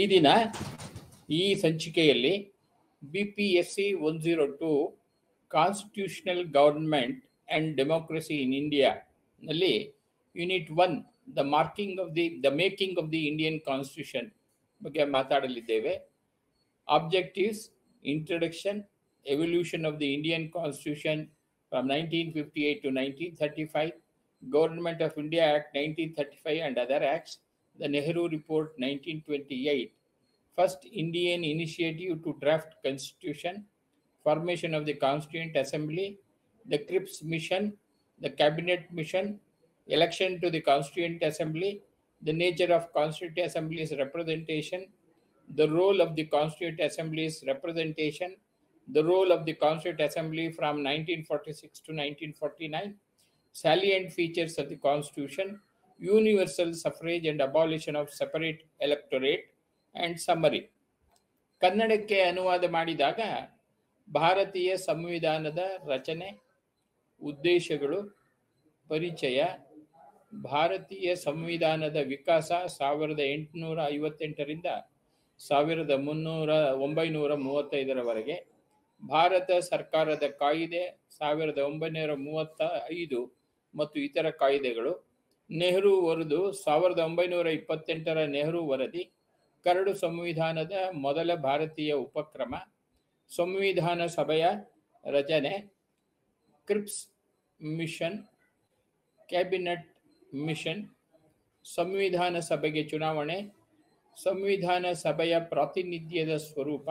ದಿನ ಈ ಸಂಚಿಕೆಯಲ್ಲಿ B P S C one zero two constitutional government and democracy in India ನಲ್ಲಿ unit one the marking of the the making of the Indian constitution ಬಗ್ಗೆ ಮಾತಾಡಲಿದ್ದೇವೆ objectives introduction evolution of the Indian constitution from nineteen fifty eight to nineteen thirty five government of India act nineteen thirty five and other acts the Nehru Report 1928, first Indian initiative to draft constitution, formation of the Constituent Assembly, the Cripps Mission, the Cabinet Mission, election to the Constituent Assembly, the nature of Constituent Assembly's representation, the role of the Constituent Assembly's representation, the role of the Constituent Assembly from 1946 to 1949, salient features of the Constitution, universal suffrage and abolition of separate electorate and summary ಕನ್ನಡಕ್ಕೆ ಅನುವಾದ ಮಾಡಿದಾಗ ಭಾರತೀಯ ಸಂವಿಧಾನದ ರಚನೆ ಉದ್ದೇಶಗಳು ಪರಿಚಯ ಭಾರತೀಯ ಸಂವಿಧಾನದ ವಿಕಾಸ ಸಾವಿರದ ಎಂಟುನೂರ ಐವತ್ತೆಂಟರಿಂದ ಸಾವಿರದ ಮುನ್ನೂರ ಒಂಬೈನೂರ ಮೂವತ್ತೈದರವರೆಗೆ ಭಾರತ ಸರ್ಕಾರದ ಕಾಯಿದೆ ಸಾವಿರದ ಒಂಬೈನೂರ ಮೂವತ್ತ ಐದು ಮತ್ತು ಇತರ ಕಾಯ್ದೆಗಳು ನೆಹರು ವರದು ಸಾವಿರದ ಒಂಬೈನೂರ ಇಪ್ಪತ್ತೆಂಟರ ನೆಹರು ವರದಿ ಕರಡು ಸಂವಿಧಾನದ ಮೊದಲ ಭಾರತೀಯ ಉಪಕ್ರಮ ಸಂವಿಧಾನ ಸಭೆಯ ರಚನೆ ಕ್ರಿಪ್ಸ್ ಮಿಷನ್ ಕ್ಯಾಬಿನೆಟ್ ಮಿಷನ್ ಸಂವಿಧಾನ ಸಭೆಗೆ ಚುನಾವಣೆ ಸಂವಿಧಾನ ಸಭೆಯ ಪ್ರಾತಿನಿಧ್ಯದ ಸ್ವರೂಪ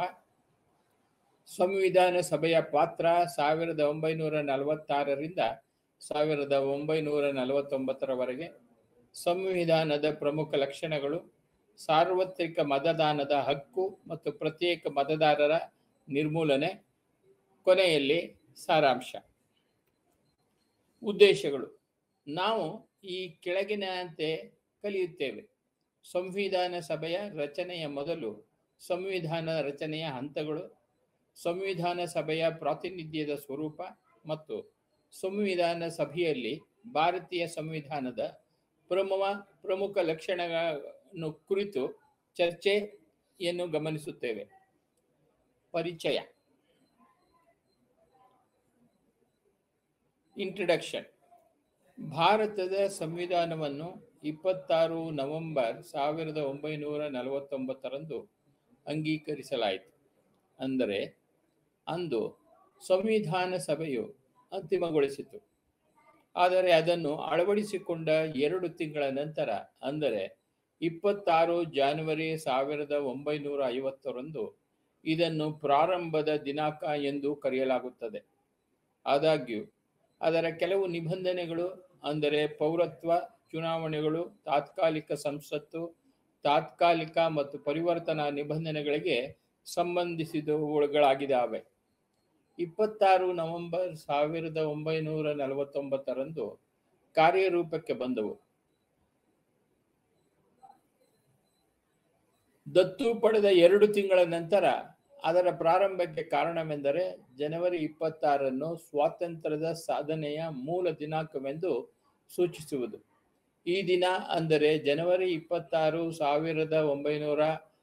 ಸಂವಿಧಾನ ಸಭೆಯ ಪಾತ್ರ ಸಾವಿರದ ಒಂಬೈನೂರ ನಲವತ್ತಾರರಿಂದ ಸಾವಿರದ ಒಂಬೈನೂರ ನಲವತ್ತೊಂಬತ್ತರವರೆಗೆ ಸಂವಿಧಾನದ ಪ್ರಮುಖ ಲಕ್ಷಣಗಳು ಸಾರ್ವತ್ರಿಕ ಮತದಾನದ ಹಕ್ಕು ಮತ್ತು ಪ್ರತ್ಯೇಕ ಮತದಾರರ ನಿರ್ಮೂಲನೆ ಕೊನೆಯಲ್ಲಿ ಸಾರಾಂಶ ಉದ್ದೇಶಗಳು ನಾವು ಈ ಕೆಳಗಿನಂತೆ ಕಲಿಯುತ್ತೇವೆ ಸಂವಿಧಾನ ಸಭೆಯ ರಚನೆಯ ಮೊದಲು ಸಂವಿಧಾನ ರಚನೆಯ ಹಂತಗಳು ಸಂವಿಧಾನ ಸಭೆಯ ಪ್ರಾತಿನಿಧ್ಯದ ಸ್ವರೂಪ ಮತ್ತು ಸಂವಿಧಾನ ಸಭೆಯಲ್ಲಿ ಭಾರತೀಯ ಸಂವಿಧಾನದ ಪ್ರಮುಖ ಪ್ರಮುಖ ಲಕ್ಷಣಗಳನ್ನು ಕುರಿತು ಚರ್ಚೆಯನ್ನು ಗಮನಿಸುತ್ತೇವೆ ಪರಿಚಯ ಇಂಟ್ರಡಕ್ಷನ್ ಭಾರತದ ಸಂವಿಧಾನವನ್ನು ಇಪ್ಪತ್ತಾರು ನವೆಂಬರ್ ಸಾವಿರದ ಒಂಬೈನೂರ ನಲವತ್ತೊಂಬತ್ತರಂದು ಅಂಗೀಕರಿಸಲಾಯಿತು ಅಂದರೆ ಅಂದು ಸಂವಿಧಾನ ಸಭೆಯು ಅಂತಿಮಗೊಳಿಸಿತು ಆದರೆ ಅದನ್ನು ಅಳವಡಿಸಿಕೊಂಡ ಎರಡು ತಿಂಗಳ ನಂತರ ಅಂದರೆ ಇಪ್ಪತ್ತಾರು ಜಾನ್ವರಿ ಸಾವಿರದ ಒಂಬೈನೂರ ಐವತ್ತರಂದು ಇದನ್ನು ಪ್ರಾರಂಭದ ದಿನಾಂಕ ಎಂದು ಕರೆಯಲಾಗುತ್ತದೆ ಆದಾಗ್ಯೂ ಅದರ ಕೆಲವು ನಿಬಂಧನೆಗಳು ಅಂದರೆ ಪೌರತ್ವ ಚುನಾವಣೆಗಳು ತಾತ್ಕಾಲಿಕ ಸಂಸತ್ತು ತಾತ್ಕಾಲಿಕ ಮತ್ತು ಪರಿವರ್ತನಾ ನಿಬಂಧನೆಗಳಿಗೆ ಸಂಬಂಧಿಸಿದವುಗಳಾಗಿದ್ದಾವೆ ಇಪ್ಪತ್ತಾರು ನವೆಂಬರ್ ಸಾವಿರದ ಒಂಬೈನೂರ ನಲವತ್ತೊಂಬತ್ತರಂದು ಕಾರ್ಯರೂಪಕ್ಕೆ ಬಂದವು ದತ್ತು ಪಡೆದ ಎರಡು ತಿಂಗಳ ನಂತರ ಅದರ ಪ್ರಾರಂಭಕ್ಕೆ ಕಾರಣವೆಂದರೆ ಜನವರಿ ಇಪ್ಪತ್ತಾರನ್ನು ಸ್ವಾತಂತ್ರ್ಯದ ಸಾಧನೆಯ ಮೂಲ ದಿನಾಂಕವೆಂದು ಸೂಚಿಸುವುದು ಈ ದಿನ ಅಂದರೆ ಜನವರಿ ಇಪ್ಪತ್ತಾರು ಸಾವಿರದ ಒಂಬೈನೂರ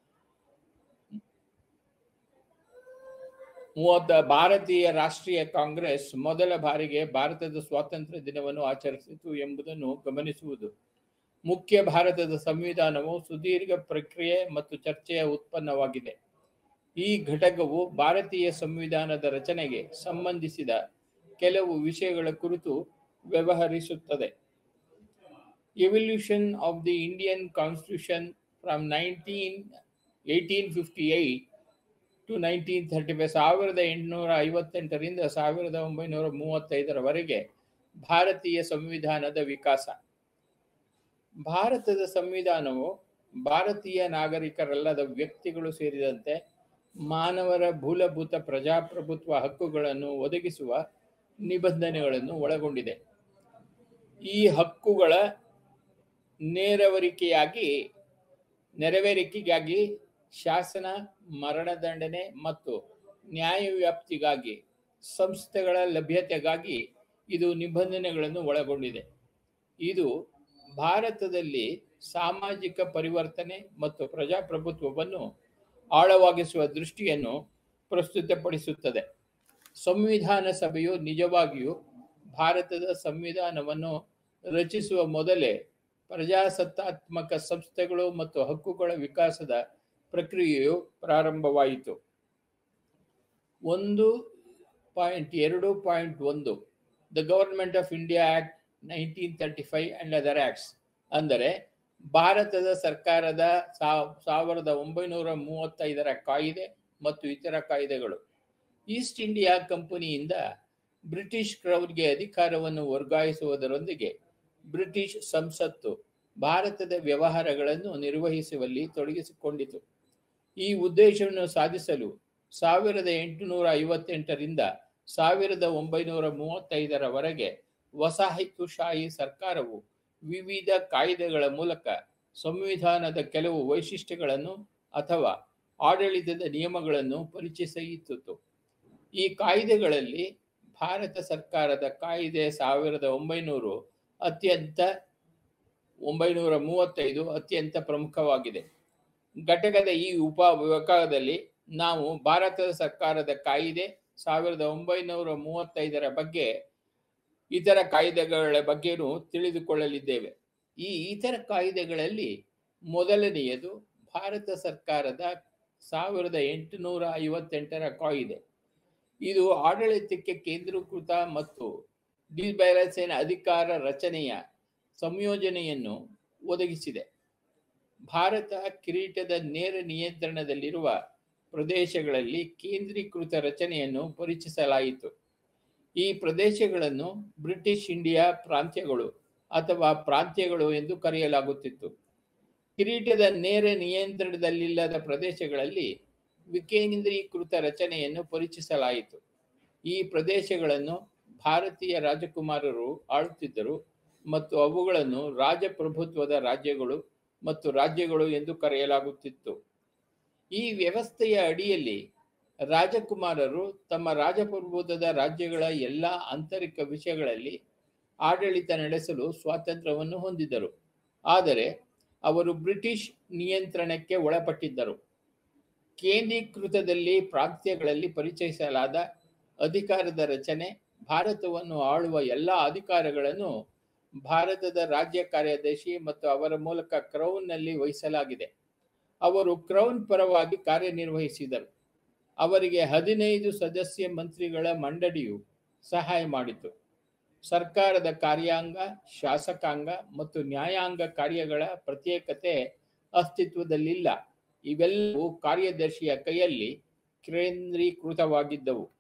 ಮೂವತ್ತ ಭಾರತೀಯ ರಾಷ್ಟ್ರೀಯ ಕಾಂಗ್ರೆಸ್ ಮೊದಲ ಬಾರಿಗೆ ಭಾರತದ ಸ್ವಾತಂತ್ರ್ಯ ದಿನವನ್ನು ಆಚರಿಸಿತು ಎಂಬುದನ್ನು ಗಮನಿಸುವುದು ಮುಖ್ಯ ಭಾರತದ ಸಂವಿಧಾನವು ಸುದೀರ್ಘ ಪ್ರಕ್ರಿಯೆ ಮತ್ತು ಚರ್ಚೆಯ ಉತ್ಪನ್ನವಾಗಿದೆ ಈ ಘಟಕವು ಭಾರತೀಯ ಸಂವಿಧಾನದ ರಚನೆಗೆ ಸಂಬಂಧಿಸಿದ ಕೆಲವು ವಿಷಯಗಳ ಕುರಿತು ವ್ಯವಹರಿಸುತ್ತದೆ evolution of the Indian constitution from nineteen eighteen fifty eight to nineteen thirty five ಸಾವಿರದ ಎಂಟುನೂರ ಐವತ್ತೆಂಟರಿಂದ ಸಾವಿರದ ಒಂಬೈನೂರ ಮೂವತ್ತೈದರವರೆಗೆ ಭಾರತೀಯ ಸಂವಿಧಾನದ ವಿಕಾಸ ಭಾರತದ ಸಂವಿಧಾನವು ಭಾರತೀಯ ನಾಗರಿಕರಲ್ಲದ ವ್ಯಕ್ತಿಗಳು ಸೇರಿದಂತೆ ಮಾನವರ ಮೂಲಭೂತ ಪ್ರಜಾಪ್ರಭುತ್ವ ಹಕ್ಕುಗಳನ್ನು ಒದಗಿಸುವ ನಿಬಂಧನೆಗಳನ್ನು ಒಳಗೊಂಡಿದೆ ಈ ಹಕ್ಕುಗಳ ನೇರವರಿಕೆಯಾಗಿ ನೆರವೇರಿಕೆಗಾಗಿ ಶಾಸನ ಮರಣದಂಡನೆ ಮತ್ತು ನ್ಯಾಯವ್ಯಾಪ್ತಿಗಾಗಿ ಸಂಸ್ಥೆಗಳ ಲಭ್ಯತೆಗಾಗಿ ಇದು ನಿಬಂಧನೆಗಳನ್ನು ಒಳಗೊಂಡಿದೆ ಇದು ಭಾರತದಲ್ಲಿ ಸಾಮಾಜಿಕ ಪರಿವರ್ತನೆ ಮತ್ತು ಪ್ರಜಾಪ್ರಭುತ್ವವನ್ನು ಆಳವಾಗಿಸುವ ದೃಷ್ಟಿಯನ್ನು ಪ್ರಸ್ತುತಪಡಿಸುತ್ತದೆ ಸಂವಿಧಾನ ಸಭೆಯು ನಿಜವಾಗಿಯೂ ಭಾರತದ ಸಂವಿಧಾನವನ್ನು ರಚಿಸುವ ಮೊದಲೇ ಪ್ರಜಾಸತ್ತಾತ್ಮಕ ಸಂಸ್ಥೆಗಳು ಮತ್ತು ಹಕ್ಕುಗಳ ವಿಕಾಸದ ಪ್ರಕ್ರಿಯೆಯು ಪ್ರಾರಂಭವಾಯಿತು ಒಂದು ಪಾಯಿಂಟ್ ಎರಡು ಪಾಯಿಂಟ್ ಒಂದು the government of India act nineteen thirty five and other acts ಅಂದರೆ ಭಾರತದ ಸರ್ಕಾರದ ಸಾವಿರದ ಒಂಬೈನೂರ ಮೂವತ್ತೈದರ ಕಾಯಿದೆ ಮತ್ತು ಇತರ ಕಾಯ್ದೆಗಳು ಈಸ್ಟ್ ಇಂಡಿಯಾ ಕಂಪನಿಯಿಂದ ಬ್ರಿಟಿಷ್ ಕ್ರೌನ್ಗೆ ಅಧಿಕಾರವನ್ನು ವರ್ಗಾಯಿಸುವುದರೊಂದಿಗೆ ಬ್ರಿಟಿಷ್ ಸಂಸತ್ತು ಭಾರತದ ವ್ಯವಹಾರಗಳನ್ನು ನಿರ್ವಹಿಸುವಲ್ಲಿ ತೊಡಗಿಸಿಕೊಂಡಿತು ಈ ಉದ್ದೇಶವನ್ನು ಸಾಧಿಸಲು ಸಾವಿರದ ಎಂಟುನೂರ ಐವತ್ತೆಂಟರಿಂದ ಸಾವಿರದ ಒಂಬೈನೂರ ಮೂವತ್ತೈದರವರೆಗೆ ವಸಾಹತುಶಾಹಿ ಸರ್ಕಾರವು ವಿವಿಧ ಕಾಯ್ದೆಗಳ ಮೂಲಕ ಸಂವಿಧಾನದ ಕೆಲವು ವೈಶಿಷ್ಟ್ಯಗಳನ್ನು ಅಥವಾ ಆಡಳಿತದ ನಿಯಮಗಳನ್ನು ಪರಿಚಯಿಸುತ್ತಿತ್ತು ಈ ಕಾಯ್ದೆಗಳಲ್ಲಿ ಭಾರತ ಸರ್ಕಾರದ ಕಾಯ್ದೆ ಸಾವಿರದ ಒಂಬೈನೂರು ಅತ್ಯಂತ ಒಂಬೈನೂರ ಮೂವತ್ತೈದು ಅತ್ಯಂತ ಪ್ರಮುಖವಾಗಿದೆ ಘಟಕದ ಈ ಉಪ ವಿಭಾಗದಲ್ಲಿ ನಾವು ಭಾರತದ ಸರ್ಕಾರದ ಕಾಯ್ದೆ ಸಾವಿರದ ಒಂಬೈನೂರ ಮೂವತ್ತೈದರ ಬಗ್ಗೆ ಇತರ ಕಾಯ್ದೆಗಳ ಬಗ್ಗೆನೂ ತಿಳಿದುಕೊಳ್ಳಲಿದ್ದೇವೆ ಈ ಇತರ ಕಾಯ್ದೆಗಳಲ್ಲಿ ಮೊದಲನೆಯದು ಭಾರತ ಸರ್ಕಾರದ ಸಾವಿರದ ಎಂಟುನೂರ ಐವತ್ತೆಂಟರ ಕಾಯ್ದೆ ಇದು ಆಡಳಿತಕ್ಕೆ ಕೇಂದ್ರೀಕೃತ ಮತ್ತು ಡಿಬ್ಯಾಲೆನ್ಸಿನ ಅಧಿಕಾರ ರಚನೆಯ ಸಂಯೋಜನೆಯನ್ನು ಒದಗಿಸಿದೆ ಭಾರತ ಕಿರೀಟದ ನೇರ ನಿಯಂತ್ರಣದಲ್ಲಿರುವ ಪ್ರದೇಶಗಳಲ್ಲಿ ಕೇಂದ್ರೀಕೃತ ರಚನೆಯನ್ನು ಪರಿಚಯಿಸಲಾಯಿತು ಈ ಪ್ರದೇಶಗಳನ್ನು ಬ್ರಿಟಿಷ್ ಇಂಡಿಯಾ ಪ್ರಾಂತ್ಯಗಳು ಅಥವಾ ಪ್ರಾಂತ್ಯಗಳು ಎಂದು ಕರೆಯಲಾಗುತ್ತಿತ್ತು ಕಿರೀಟದ ನೇರ ನಿಯಂತ್ರಣದಲ್ಲಿಲ್ಲದ ಪ್ರದೇಶಗಳಲ್ಲಿ ವಿಕೇಂದ್ರೀಕೃತ ರಚನೆಯನ್ನು ಪರಿಚಯಿಸಲಾಯಿತು ಈ ಪ್ರದೇಶಗಳನ್ನು ಭಾರತೀಯ ರಾಜಕುಮಾರರು ಆಳುತ್ತಿದ್ದರು ಮತ್ತು ಅವುಗಳನ್ನು ರಾಜಪ್ರಭುತ್ವದ ರಾಜ್ಯಗಳು ಮತ್ತು ರಾಜ್ಯಗಳು ಎಂದು ಕರೆಯಲಾಗುತ್ತಿತ್ತು ಈ ವ್ಯವಸ್ಥೆಯ ಅಡಿಯಲ್ಲಿ ರಾಜಕುಮಾರರು ತಮ್ಮ ರಾಜಪ್ರಭುತ್ವದ ರಾಜ್ಯಗಳ ಎಲ್ಲ ಆಂತರಿಕ ವಿಷಯಗಳಲ್ಲಿ ಆಡಳಿತ ನಡೆಸಲು ಸ್ವಾತಂತ್ರ್ಯವನ್ನು ಹೊಂದಿದ್ದರು ಆದರೆ ಅವರು ಬ್ರಿಟಿಷ್ ನಿಯಂತ್ರಣಕ್ಕೆ ಒಳಪಟ್ಟಿದ್ದರು ಕೇಂದ್ರೀಕೃತದಲ್ಲಿ ಪ್ರಾಂತ್ಯಗಳಲ್ಲಿ ಪರಿಚಯಿಸಲಾದ ಅಧಿಕಾರದ ರಚನೆ ಭಾರತವನ್ನು ಆಳುವ ಎಲ್ಲ ಅಧಿಕಾರಗಳನ್ನು ಭಾರತದ ರಾಜ್ಯ ಕಾರ್ಯದರ್ಶಿ ಮತ್ತು ಅವರ ಮೂಲಕ ಕ್ರೌನ್ನಲ್ಲಿ ವಹಿಸಲಾಗಿದೆ ಅವರು ಕ್ರೌನ್ ಪರವಾಗಿ ಕಾರ್ಯನಿರ್ವಹಿಸಿದರು ಅವರಿಗೆ ಹದಿನೈದು ಸದಸ್ಯ ಮಂತ್ರಿಗಳ ಮಂಡಳಿಯು ಸಹಾಯ ಮಾಡಿತು ಸರ್ಕಾರದ ಕಾರ್ಯಾಂಗ ಶಾಸಕಾಂಗ ಮತ್ತು ನ್ಯಾಯಾಂಗ ಕಾರ್ಯಗಳ ಪ್ರತ್ಯೇಕತೆ ಅಸ್ತಿತ್ವದಲ್ಲಿಲ್ಲ ಇವೆಲ್ಲವೂ ಕಾರ್ಯದರ್ಶಿಯ ಕೈಯಲ್ಲಿ ಕೇಂದ್ರೀಕೃತವಾಗಿದ್ದವು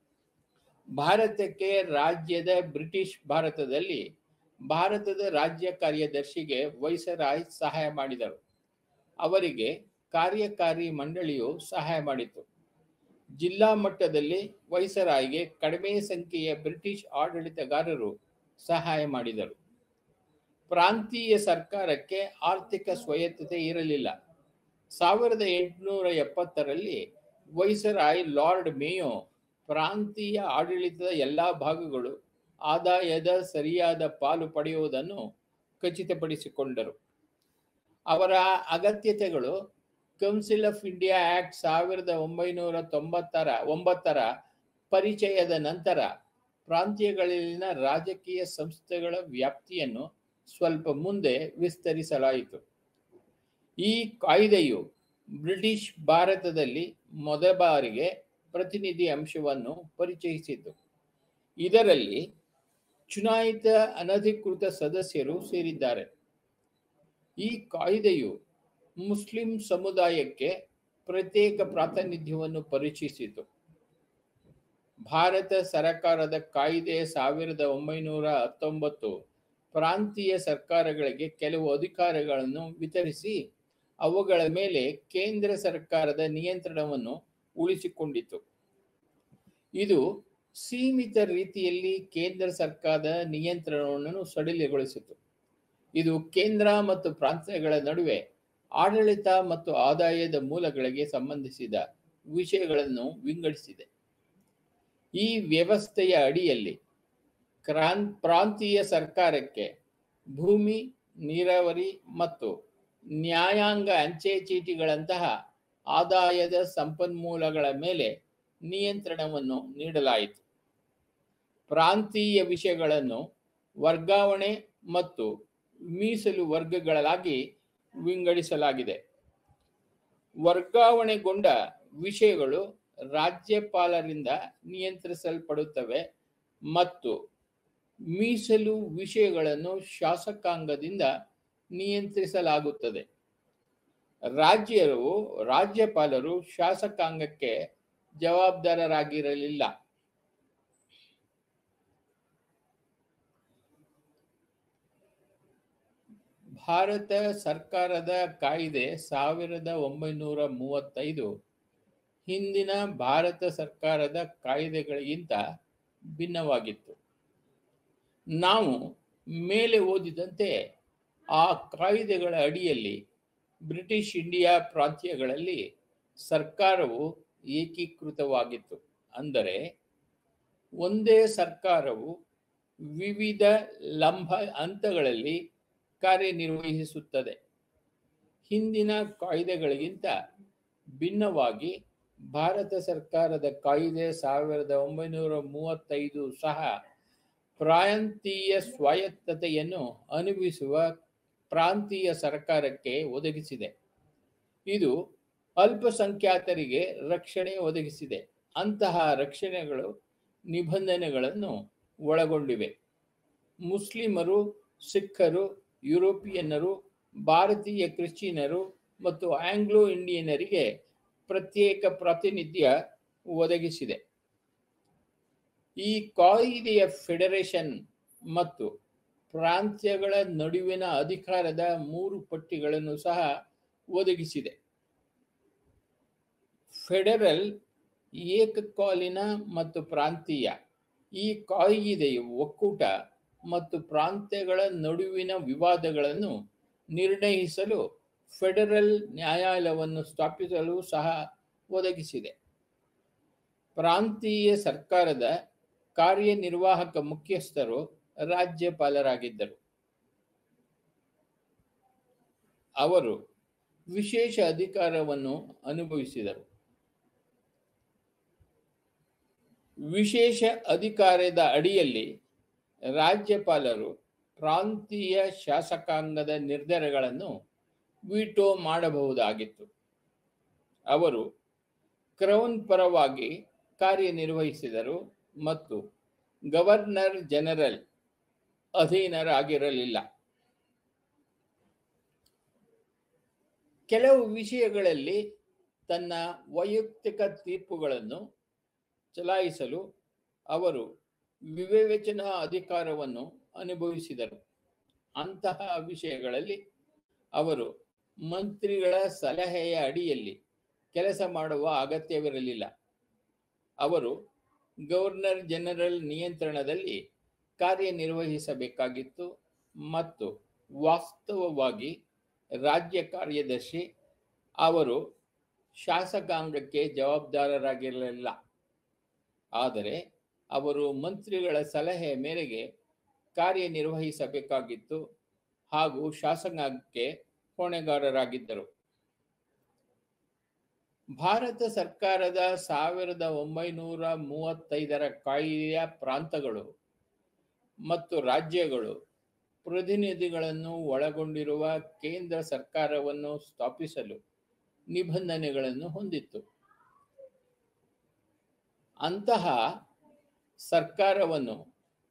ಭಾರತಕ್ಕೆ ರಾಜ್ಯದ ಬ್ರಿಟಿಷ್ ಭಾರತದಲ್ಲಿ ಭಾರತದ ರಾಜ್ಯ ಕಾರ್ಯದರ್ಶಿಗೆ ವೈಸರಾಯ್ ಸಹಾಯ ಮಾಡಿದರು ಅವರಿಗೆ ಕಾರ್ಯಕಾರಿ ಮಂಡಳಿಯು ಸಹಾಯ ಮಾಡಿತು ಜಿಲ್ಲಾ ಮಟ್ಟದಲ್ಲಿ ವೈಸರಾಯ್ಗೆ ಕಡಿಮೆ ಸಂಖ್ಯೆಯ ಬ್ರಿಟಿಷ್ ಆಡಳಿತಗಾರರು ಸಹಾಯ ಮಾಡಿದರು ಪ್ರಾಂತೀಯ ಸರ್ಕಾರಕ್ಕೆ ಆರ್ಥಿಕ ಸ್ವಾಯತ್ತತೆ ಇರಲಿಲ್ಲ ಸಾವಿರದ ಎಂಟುನೂರ ಎಪ್ಪತ್ತರಲ್ಲಿ ವೈಸರಾಯ್ ಲಾರ್ಡ್ ಮೇಯೋ ಪ್ರಾಂತೀಯ ಆಡಳಿತದ ಎಲ್ಲ ಭಾಗಗಳು ಆದಾಯದ ಸರಿಯಾದ ಪಾಲು ಪಡೆಯುವುದನ್ನು ಖಚಿತಪಡಿಸಿಕೊಂಡರು ಅವರ ಅಗತ್ಯತೆಗಳು ಕೌನ್ಸಿಲ್ ಆಫ್ ಇಂಡಿಯಾ ಆಕ್ಟ್ ಸಾವಿರದ ಒಂಬೈನೂರ ತೊಂಬತ್ತರ ಒಂಬತ್ತರ ಪರಿಚಯದ ನಂತರ ಪ್ರಾಂತ್ಯಗಳಲ್ಲಿನ ರಾಜಕೀಯ ಸಂಸ್ಥೆಗಳ ವ್ಯಾಪ್ತಿಯನ್ನು ಸ್ವಲ್ಪ ಮುಂದೆ ವಿಸ್ತರಿಸಲಾಯಿತು ಈ ಕಾಯ್ದೆಯು ಬ್ರಿಟಿಷ್ ಭಾರತದಲ್ಲಿ ಮೊದಲ ಬಾರಿಗೆ ಪ್ರತಿನಿಧಿ ಅಂಶವನ್ನು ಪರಿಚಯಿಸಿತು ಇದರಲ್ಲಿ ಚುನಾಯಿತ ಅನಧಿಕೃತ ಸದಸ್ಯರು ಸೇರಿದ್ದಾರೆ ಈ ಕಾಯ್ದೆಯು ಮುಸ್ಲಿಂ ಸಮುದಾಯಕ್ಕೆ ಪ್ರತ್ಯೇಕ ಪ್ರಾತಿನಿಧ್ಯವನ್ನು ಪರಿಚಯಿಸಿತು ಭಾರತ ಸರಕಾರದ ಕಾಯ್ದೆ ಸಾವಿರದ ಒಂಬೈನೂರ ಹತ್ತೊಂಬತ್ತು ಪ್ರಾಂತೀಯ ಸರ್ಕಾರಗಳಿಗೆ ಕೆಲವು ಅಧಿಕಾರಗಳನ್ನು ವಿತರಿಸಿ ಅವುಗಳ ಮೇಲೆ ಕೇಂದ್ರ ಸರ್ಕಾರದ ನಿಯಂತ್ರಣವನ್ನು ಉಳಿಸಿಕೊಂಡಿತು ಇದು ಸೀಮಿತ ರೀತಿಯಲ್ಲಿ ಕೇಂದ್ರ ಸರ್ಕಾರದ ನಿಯಂತ್ರಣವನ್ನು ಸಡಿಲಗೊಳಿಸಿತು ಇದು ಕೇಂದ್ರ ಮತ್ತು ಪ್ರಾಂತ್ಯಗಳ ನಡುವೆ ಆಡಳಿತ ಮತ್ತು ಆದಾಯದ ಮೂಲಗಳಿಗೆ ಸಂಬಂಧಿಸಿದ ವಿಷಯಗಳನ್ನು ವಿಂಗಡಿಸಿದೆ ಈ ವ್ಯವಸ್ಥೆಯ ಅಡಿಯಲ್ಲಿ ಕ್ರಾನ್ ಪ್ರಾಂತೀಯ ಸರ್ಕಾರಕ್ಕೆ ಭೂಮಿ ನೀರಾವರಿ ಮತ್ತು ನ್ಯಾಯಾಂಗ ಅಂಚೆ ಚೀಟಿಗಳಂತಹ ಆದಾಯದ ಸಂಪನ್ಮೂಲಗಳ ಮೇಲೆ ನಿಯಂತ್ರಣವನ್ನು ನೀಡಲಾಯಿತು ಪ್ರಾಂತೀಯ ವಿಷಯಗಳನ್ನು ವರ್ಗಾವಣೆ ಮತ್ತು ಮೀಸಲು ವರ್ಗಗಳಾಗಿ ವಿಂಗಡಿಸಲಾಗಿದೆ ವರ್ಗಾವಣೆಗೊಂಡ ವಿಷಯಗಳು ರಾಜ್ಯಪಾಲರಿಂದ ನಿಯಂತ್ರಿಸಲ್ಪಡುತ್ತವೆ ಮತ್ತು ಮೀಸಲು ವಿಷಯಗಳನ್ನು ಶಾಸಕಾಂಗದಿಂದ ನಿಯಂತ್ರಿಸಲಾಗುತ್ತದೆ ರಾಜ್ಯರು ರಾಜ್ಯಪಾಲರು ಶಾಸಕಾಂಗಕ್ಕೆ ಜವಾಬ್ದಾರರಾಗಿರಲಿಲ್ಲ ಭಾರತ ಸರ್ಕಾರದ ಕಾಯ್ದೆ ಸಾವಿರದ ಒಂಬೈನೂರ ಮೂವತ್ತೈದು ಹಿಂದಿನ ಭಾರತ ಸರ್ಕಾರದ ಕಾಯ್ದೆಗಳಿಗಿಂತ ಭಿನ್ನವಾಗಿತ್ತು ನಾವು ಮೇಲೆ ಓದಿದಂತೆ ಆ ಕಾಯ್ದೆಗಳ ಅಡಿಯಲ್ಲಿ ಬ್ರಿಟಿಷ್ ಇಂಡಿಯಾ ಪ್ರಾಂತ್ಯಗಳಲ್ಲಿ ಸರ್ಕಾರವು ಏಕೀಕೃತವಾಗಿತ್ತು ಅಂದರೆ ಒಂದೇ ಸರ್ಕಾರವು ವಿವಿಧ ಲಂಬ ಹಂತಗಳಲ್ಲಿ ಕಾರ್ಯನಿರ್ವಹಿಸುತ್ತದೆ ಹಿಂದಿನ ಕಾಯ್ದೆಗಳಿಗಿಂತ ಭಿನ್ನವಾಗಿ ಭಾರತ ಸರ್ಕಾರದ ಕಾಯ್ದೆ ಸಾವಿರದ ಒಂಬೈನೂರ ಮೂವತ್ತೈದು ಸಹ ಪ್ರಾಂತೀಯ ಸ್ವಾಯತ್ತತೆಯನ್ನು ಅನುಭವಿಸುವ ಪ್ರಾಂತೀಯ ಸರ್ಕಾರಕ್ಕೆ ಒದಗಿಸಿದೆ ಇದು ಅಲ್ಪಸಂಖ್ಯಾತರಿಗೆ ರಕ್ಷಣೆ ಒದಗಿಸಿದೆ ಅಂತಹ ರಕ್ಷಣೆಗಳು ನಿಬಂಧನೆಗಳನ್ನು ಒಳಗೊಂಡಿವೆ ಮುಸ್ಲಿಮರು ಸಿಖ್ಖರು ಯುರೋಪಿಯನ್ನರು ಭಾರತೀಯ ಕ್ರಿಶ್ಚಿಯನರು ಮತ್ತು ಆಂಗ್ಲೋ ಇಂಡಿಯನರಿಗೆ ಪ್ರತ್ಯೇಕ ಪ್ರಾತಿನಿಧ್ಯ ಒದಗಿಸಿದೆ ಈ ಕಾಯ್ದೆಯ ಫೆಡರೇಷನ್ ಮತ್ತು ಪ್ರಾಂತ್ಯಗಳ ನಡುವಿನ ಅಧಿಕಾರದ ಮೂರು ಪಟ್ಟಿಗಳನ್ನು ಸಹ ಒದಗಿಸಿದೆ ಫೆಡರಲ್ ಏಕಕಾಲೀನ ಮತ್ತು ಪ್ರಾಂತೀಯ ಈ ಕಾಯ್ದೆಯು ಒಕ್ಕೂಟ ಮತ್ತು ಪ್ರಾಂತ್ಯಗಳ ನಡುವಿನ ವಿವಾದಗಳನ್ನು ನಿರ್ಣಯಿಸಲು ಫೆಡರಲ್ ನ್ಯಾಯಾಲಯವನ್ನು ಸ್ಥಾಪಿಸಲು ಸಹ ಒದಗಿಸಿದೆ ಪ್ರಾಂತೀಯ ಸರ್ಕಾರದ ಕಾರ್ಯನಿರ್ವಾಹಕ ಮುಖ್ಯಸ್ಥರು ರಾಜ್ಯಪಾಲರಾಗಿದ್ದರು ಅವರು ವಿಶೇಷ ಅಧಿಕಾರವನ್ನು ಅನುಭವಿಸಿದರು ವಿಶೇಷ ಅಧಿಕಾರದ ಅಡಿಯಲ್ಲಿ ರಾಜ್ಯಪಾಲರು ಪ್ರಾಂತೀಯ ಶಾಸಕಾಂಗದ ನಿರ್ಧಾರಗಳನ್ನು ವಿಟೋ ಮಾಡಬಹುದಾಗಿತ್ತು ಅವರು ಕ್ರೌನ್ ಪರವಾಗಿ ಕಾರ್ಯನಿರ್ವಹಿಸಿದರು ಮತ್ತು ಗವರ್ನರ್ ಜನರಲ್ ಅಧೀನರಾಗಿರಲಿಲ್ಲ ಕೆಲವು ವಿಷಯಗಳಲ್ಲಿ ತನ್ನ ವೈಯಕ್ತಿಕ ತೀರ್ಪುಗಳನ್ನು ಚಲಾಯಿಸಲು ಅವರು ವಿವೇಚನಾ ಅಧಿಕಾರವನ್ನು ಅನುಭವಿಸಿದರು ಅಂತಹ ವಿಷಯಗಳಲ್ಲಿ ಅವರು ಮಂತ್ರಿಗಳ ಸಲಹೆಯ ಅಡಿಯಲ್ಲಿ ಕೆಲಸ ಮಾಡುವ ಅಗತ್ಯವಿರಲಿಲ್ಲ ಅವರು ಗವರ್ನರ್ ಜನರಲ್ ನಿಯಂತ್ರಣದಲ್ಲಿ ಕಾರ್ಯನಿರ್ವಹಿಸಬೇಕಾಗಿತ್ತು ಮತ್ತು ವಾಸ್ತವವಾಗಿ ರಾಜ್ಯ ಕಾರ್ಯದರ್ಶಿ ಅವರು ಶಾಸಕಾಂಗಕ್ಕೆ ಜವಾಬ್ದಾರರಾಗಿರಲಿಲ್ಲ ಆದರೆ ಅವರು ಮಂತ್ರಿಗಳ ಸಲಹೆ ಮೇರೆಗೆ ಕಾರ್ಯನಿರ್ವಹಿಸಬೇಕಾಗಿತ್ತು ಹಾಗೂ ಶಾಸಕಾಂಗಕ್ಕೆ ಹೊಣೆಗಾರರಾಗಿದ್ದರು ಭಾರತ ಸರ್ಕಾರದ ಸಾವಿರದ ಒಂಬೈನೂರ ಮೂವತ್ತೈದರ ಕಾಯ್ದೆಯ ಪ್ರಾಂತಗಳು ಮತ್ತು ರಾಜ್ಯಗಳು ಪ್ರತಿನಿಧಿಗಳನ್ನು ಒಳಗೊಂಡಿರುವ ಕೇಂದ್ರ ಸರ್ಕಾರವನ್ನು ಸ್ಥಾಪಿಸಲು ನಿಬಂಧನೆಗಳನ್ನು ಹೊಂದಿತ್ತು ಅಂತಹ ಸರ್ಕಾರವನ್ನು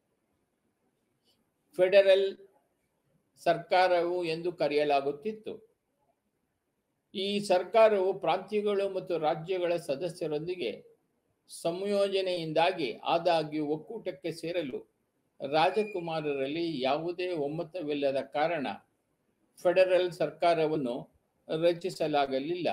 ಫೆಡರಲ್ ಸರ್ಕಾರವು ಎಂದು ಕರೆಯಲಾಗುತ್ತಿತ್ತು ಈ ಸರ್ಕಾರವು ಪ್ರಾಂತ್ಯಗಳು ಮತ್ತು ರಾಜ್ಯಗಳ ಸದಸ್ಯರೊಂದಿಗೆ ಸಂಯೋಜನೆಯಿಂದಾಗಿ ಆದಾಗ್ಯೂ ಒಕ್ಕೂಟಕ್ಕೆ ಸೇರಲು ರಾಜಕುಮಾರರಲ್ಲಿ ಯಾವುದೇ ಒಮ್ಮತವಿಲ್ಲದ ಕಾರಣ ಫೆಡರಲ್ ಸರ್ಕಾರವನ್ನು ರಚಿಸಲಾಗಲಿಲ್ಲ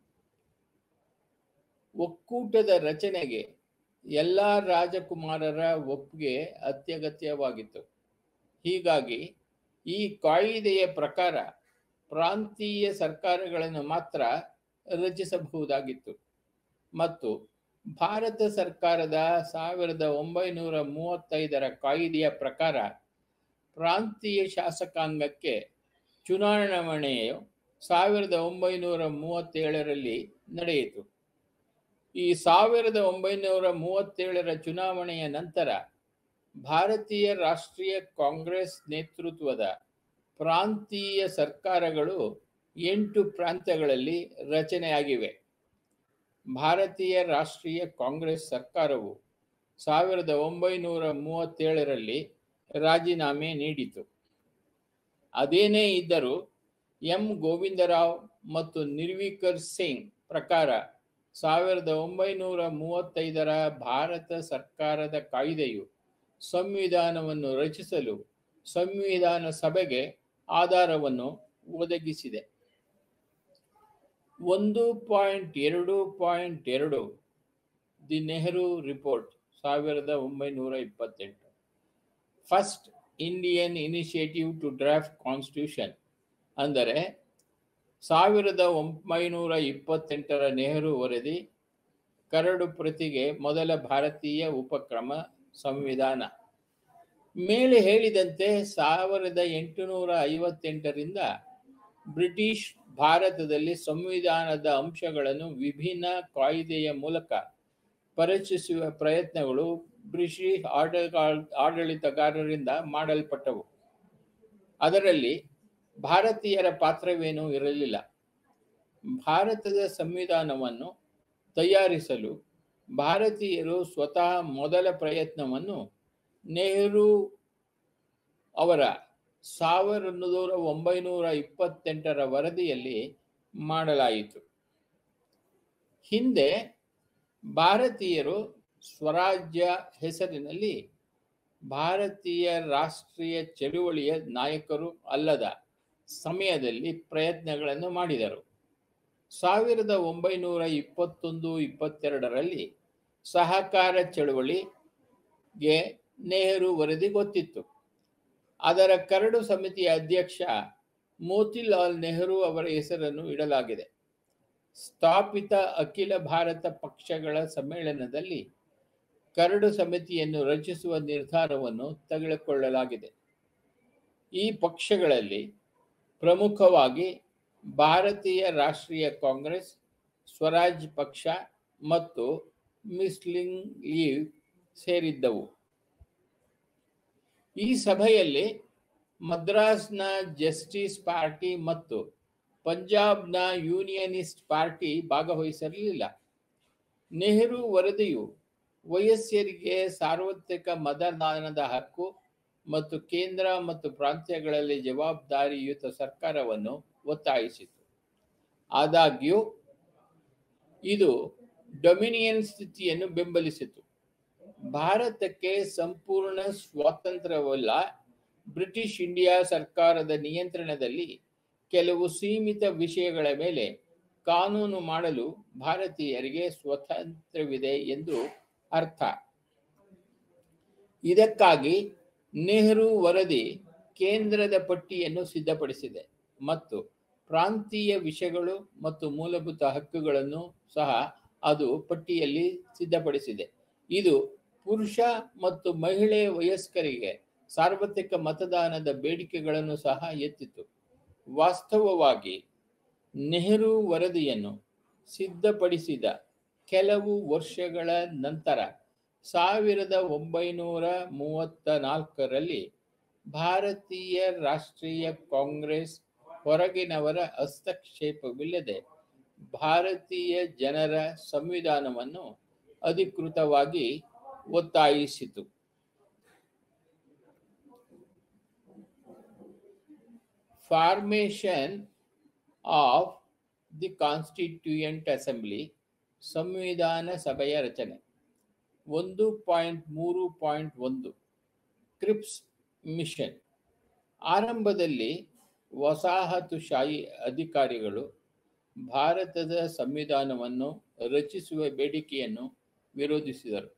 ಒಕ್ಕೂಟದ ರಚನೆಗೆ ಎಲ್ಲ ರಾಜಕುಮಾರರ ಒಪ್ಪಿಗೆ ಅತ್ಯಗತ್ಯವಾಗಿತ್ತು ಹೀಗಾಗಿ ಈ ಕಾಯಿದೆಯ ಪ್ರಕಾರ ಪ್ರಾಂತೀಯ ಸರ್ಕಾರಗಳನ್ನು ಮಾತ್ರ ರಚಿಸಬಹುದಾಗಿತ್ತು ಮತ್ತು ಭಾರತ ಸರ್ಕಾರದ ಸಾವಿರದ ಒಂಬೈನೂರ ಮೂವತ್ತೈದರ ಕಾಯಿದೆಯ ಪ್ರಕಾರ ಪ್ರಾಂತೀಯ ಶಾಸಕಾಂಗಕ್ಕೆ ಚುನಾವಣೆಯು ಸಾವಿರದ ಒಂಬೈನೂರ ಮೂವತ್ತೇಳರಲ್ಲಿ ನಡೆಯಿತು ಈ ಸಾವಿರದ ಒಂಬೈನೂರ ಮೂವತ್ತೇಳರ ಚುನಾವಣೆಯ ನಂತರ ಭಾರತೀಯ ರಾಷ್ಟ್ರೀಯ ಕಾಂಗ್ರೆಸ್ ನೇತೃತ್ವದ ಪ್ರಾಂತೀಯ ಸರ್ಕಾರಗಳು ಎಂಟು ಪ್ರಾಂತ್ಯಗಳಲ್ಲಿ ರಚನೆಯಾಗಿವೆ ಭಾರತೀಯ ರಾಷ್ಟ್ರೀಯ ಕಾಂಗ್ರೆಸ್ ಸರ್ಕಾರವು ಸಾವಿರದ ಒಂಬೈನೂರ ಮೂವತ್ತೇಳರಲ್ಲಿ ರಾಜೀನಾಮೆ ನೀಡಿತು ಅದೇನೇ ಇದ್ದರೂ ಎಂ ಗೋವಿಂದರಾವ್ ಮತ್ತು ನಿರ್ವಿಕರ್ ಸಿಂಗ್ ಪ್ರಕಾರ ಸಾವಿರದ ಒಂಬೈನೂರ ಮೂವತ್ತೈದರ ಭಾರತ ಸರ್ಕಾರದ ಕಾಯ್ದೆಯು ಸಂವಿಧಾನವನ್ನು ರಚಿಸಲು ಸಂವಿಧಾನ ಸಭೆಗೆ ಆಧಾರವನ್ನು ಒದಗಿಸಿದೆ ಒಂದು ಪಾಯಿಂಟ್ ಎರಡು ಪಾಯಿಂಟ್ ಎರಡು ದಿ ನೆಹರು ರಿಪೋರ್ಟ್ ಸಾವಿರದ ಒಂಬೈನೂರ ಇಪ್ಪತ್ತೆಂಟು first Indian initiative to draft constitution ಅಂದರೆ ಸಾವಿರದ ಒಂಬೈನೂರ ಇಪ್ಪತ್ತೆಂಟರ ನೆಹರು ವರದಿ ಕರಡು ಪ್ರತಿಗೆ ಮೊದಲ ಭಾರತೀಯ ಉಪಕ್ರಮ ಸಂವಿಧಾನ ಮೇಲೆ ಹೇಳಿದಂತೆ ಸಾವಿರದ ಎಂಟುನೂರ ಐವತ್ತೆಂಟರಿಂದ ಬ್ರಿಟಿಷ್ ಭಾರತದಲ್ಲಿ ಸಂವಿಧಾನದ ಅಂಶಗಳನ್ನು ವಿಭಿನ್ನ ಕಾಯ್ದೆಯ ಮೂಲಕ ಪರಿಚಯಿಸುವ ಪ್ರಯತ್ನಗಳು ಬ್ರಿಟಿಷ್ ಆಡಳಿತಗಾರರಿಂದ ಮಾಡಲ್ಪಟ್ಟವು ಅದರಲ್ಲಿ ಭಾರತೀಯರ ಪಾತ್ರವೇನೂ ಇರಲಿಲ್ಲ ಭಾರತದ ಸಂವಿಧಾನವನ್ನು ತಯಾರಿಸಲು ಭಾರತೀಯರು ಸ್ವತಃ ಮೊದಲ ಪ್ರಯತ್ನವನ್ನು ನೆಹರು ಅವರ ಸಾವಿರದ ಒಂಬೈನೂರ ಇಪ್ಪತ್ತೆಂಟರ ವರದಿಯಲ್ಲಿ ಮಾಡಲಾಯಿತು ಹಿಂದೆ ಭಾರತೀಯರು ಸ್ವರಾಜ್ಯ ಹೆಸರಿನಲ್ಲಿ ಭಾರತೀಯ ರಾಷ್ಟ್ರೀಯ ಚಳುವಳಿಯ ನಾಯಕರು ಅಲ್ಲದ ಸಮಯದಲ್ಲಿ ಪ್ರಯತ್ನಗಳನ್ನು ಮಾಡಿದರು ಸಾವಿರದ ಒಂಬೈನೂರ ಇಪ್ಪತ್ತೊಂದು ಇಪ್ಪತ್ತೆರಡರಲ್ಲಿ ಸಹಕಾರ ಚಳುವಳಿಗೆ ನೆಹರು ವರದಿ ಗೊತ್ತಿತ್ತು ಅದರ ಕರಡು ಸಮಿತಿಯ ಅಧ್ಯಕ್ಷ ಮೋತಿಲಾಲ್ ನೆಹರು ಅವರ ಹೆಸರನ್ನು ಇಡಲಾಗಿದೆ ಸ್ಥಾಪಿತ ಅಖಿಲ ಭಾರತ ಪಕ್ಷಗಳ ಸಮ್ಮೇಳನದಲ್ಲಿ ಕರಡು ಸಮಿತಿಯನ್ನು ರಚಿಸುವ ನಿರ್ಧಾರವನ್ನು ತೆಗೆದುಕೊಳ್ಳಲಾಗಿದೆ ಈ ಪಕ್ಷಗಳಲ್ಲಿ ಪ್ರಮುಖವಾಗಿ ಭಾರತೀಯ ರಾಷ್ಟ್ರೀಯ ಕಾಂಗ್ರೆಸ್ ಸ್ವರಾಜ್ ಪಕ್ಷ ಮತ್ತು ಮುಸ್ಲಿಂ ಲೀಗ್ ಸೇರಿದ್ದವು ಈ ಸಭೆಯಲ್ಲಿ ಮದ್ರಾಸ್ನ ಜಸ್ಟಿಸ್ ಪಾರ್ಟಿ ಮತ್ತು ಪಂಜಾಬ್ನ ಯೂನಿಯನಿಸ್ಟ್ ಪಾರ್ಟಿ ಭಾಗವಹಿಸಿರಲಿಲ್ಲ ನೆಹರು ವರದಿಯು ವಯಸ್ಸರಿಗೆ ಸಾರ್ವತ್ರಿಕ ಮತದಾನದ ಹಕ್ಕು ಮತ್ತು ಕೇಂದ್ರ ಮತ್ತು ಪ್ರಾಂತ್ಯಗಳಲ್ಲಿ ಜವಾಬ್ದಾರಿಯುತ ಸರ್ಕಾರವನ್ನು ಒತ್ತಾಯಿಸಿತು ಆದಾಗ್ಯೂ ಇದು ಡೊಮಿನಿಯನ್ ಸ್ಥಿತಿಯನ್ನು ಬೆಂಬಲಿಸಿತು ಭಾರತಕ್ಕೆ ಸಂಪೂರ್ಣ ಸ್ವಾತಂತ್ರ್ಯವಲ್ಲ ಬ್ರಿಟಿಷ್ ಇಂಡಿಯಾ ಸರ್ಕಾರದ ನಿಯಂತ್ರಣದಲ್ಲಿ ಕೆಲವು ಸೀಮಿತ ವಿಷಯಗಳ ಮೇಲೆ ಕಾನೂನು ಮಾಡಲು ಭಾರತೀಯರಿಗೆ ಸ್ವಾತಂತ್ರ್ಯವಿದೆ ಎಂದು ಅರ್ಥ ಇದಕ್ಕಾಗಿ ನೆಹರು ವರದಿ ಕೇಂದ್ರದ ಪಟ್ಟಿಯನ್ನು ಸಿದ್ಧಪಡಿಸಿದೆ ಮತ್ತು ಪ್ರಾಂತೀಯ ವಿಷಯಗಳು ಮತ್ತು ಮೂಲಭೂತ ಹಕ್ಕುಗಳನ್ನು ಸಹ ಅದು ಪಟ್ಟಿಯಲ್ಲಿ ಸಿದ್ಧಪಡಿಸಿದೆ ಇದು ಪುರುಷ ಮತ್ತು ಮಹಿಳೆ ವಯಸ್ಕರಿಗೆ ಸಾರ್ವತ್ರಿಕ ಮತದಾನದ ಬೇಡಿಕೆಗಳನ್ನು ಸಹ ಎತ್ತಿತು ವಾಸ್ತವವಾಗಿ ನೆಹರು ವರದಿಯನ್ನು ಸಿದ್ಧಪಡಿಸಿದ ಕೆಲವು ವರ್ಷಗಳ ನಂತರ ಸಾವಿರದ ಒಂಬೈನೂರ ಮೂವತ್ತ ನಾಲ್ಕರಲ್ಲಿ ಭಾರತೀಯ ರಾಷ್ಟ್ರೀಯ ಕಾಂಗ್ರೆಸ್ ಹೊರಗಿನವರ ಹಸ್ತಕ್ಷೇಪವಿಲ್ಲದೆ ಭಾರತೀಯ ಜನರ ಸಂವಿಧಾನವನ್ನು ಅಧಿಕೃತವಾಗಿ ಒತ್ತಾಯಿಸಿತು formation of the constituent assembly ಸಂವಿಧಾನ ಸಭೆಯ ರಚನೆ ಒಂದು ಪಾಯಿಂಟ್ ಮೂರು ಪಾಯಿಂಟ್ ಒಂದು ಕ್ರಿಪ್ಸ್ ಮಿಷನ್ ಆರಂಭದಲ್ಲಿ ವಸಾಹತುಶಾಹಿ ಅಧಿಕಾರಿಗಳು ಭಾರತದ ಸಂವಿಧಾನವನ್ನು ರಚಿಸುವ ಬೇಡಿಕೆಯನ್ನು ವಿರೋಧಿಸಿದರು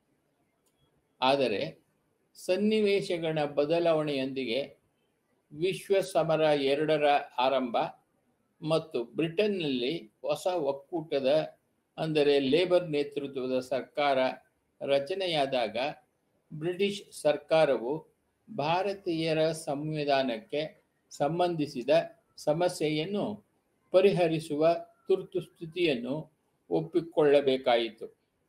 ಆದರೆ ಸನ್ನಿವೇಶಗಳ ಬದಲಾವಣೆಯೊಂದಿಗೆ ವಿಶ್ವ ಸಮರ ಎರಡರ ಆರಂಭ ಮತ್ತು ಬ್ರಿಟನ್ನಲ್ಲಿ ಹೊಸ ಒಕ್ಕೂಟದ ಅಂದರೆ ಲೇಬರ್ ನೇತೃತ್ವದ ಸರ್ಕಾರ ರಚನೆಯಾದಾಗ ಬ್ರಿಟಿಷ್ ಸರ್ಕಾರವು ಭಾರತೀಯರ ಸಂವಿಧಾನಕ್ಕೆ ಸಂಬಂಧಿಸಿದ ಸಮಸ್ಯೆಯನ್ನು ಪರಿಹರಿಸುವ ತುರ್ತು ಸ್ಥಿತಿಯನ್ನು ಒಪ್ಪಿಕೊಳ್ಳಬೇಕಾಯಿತು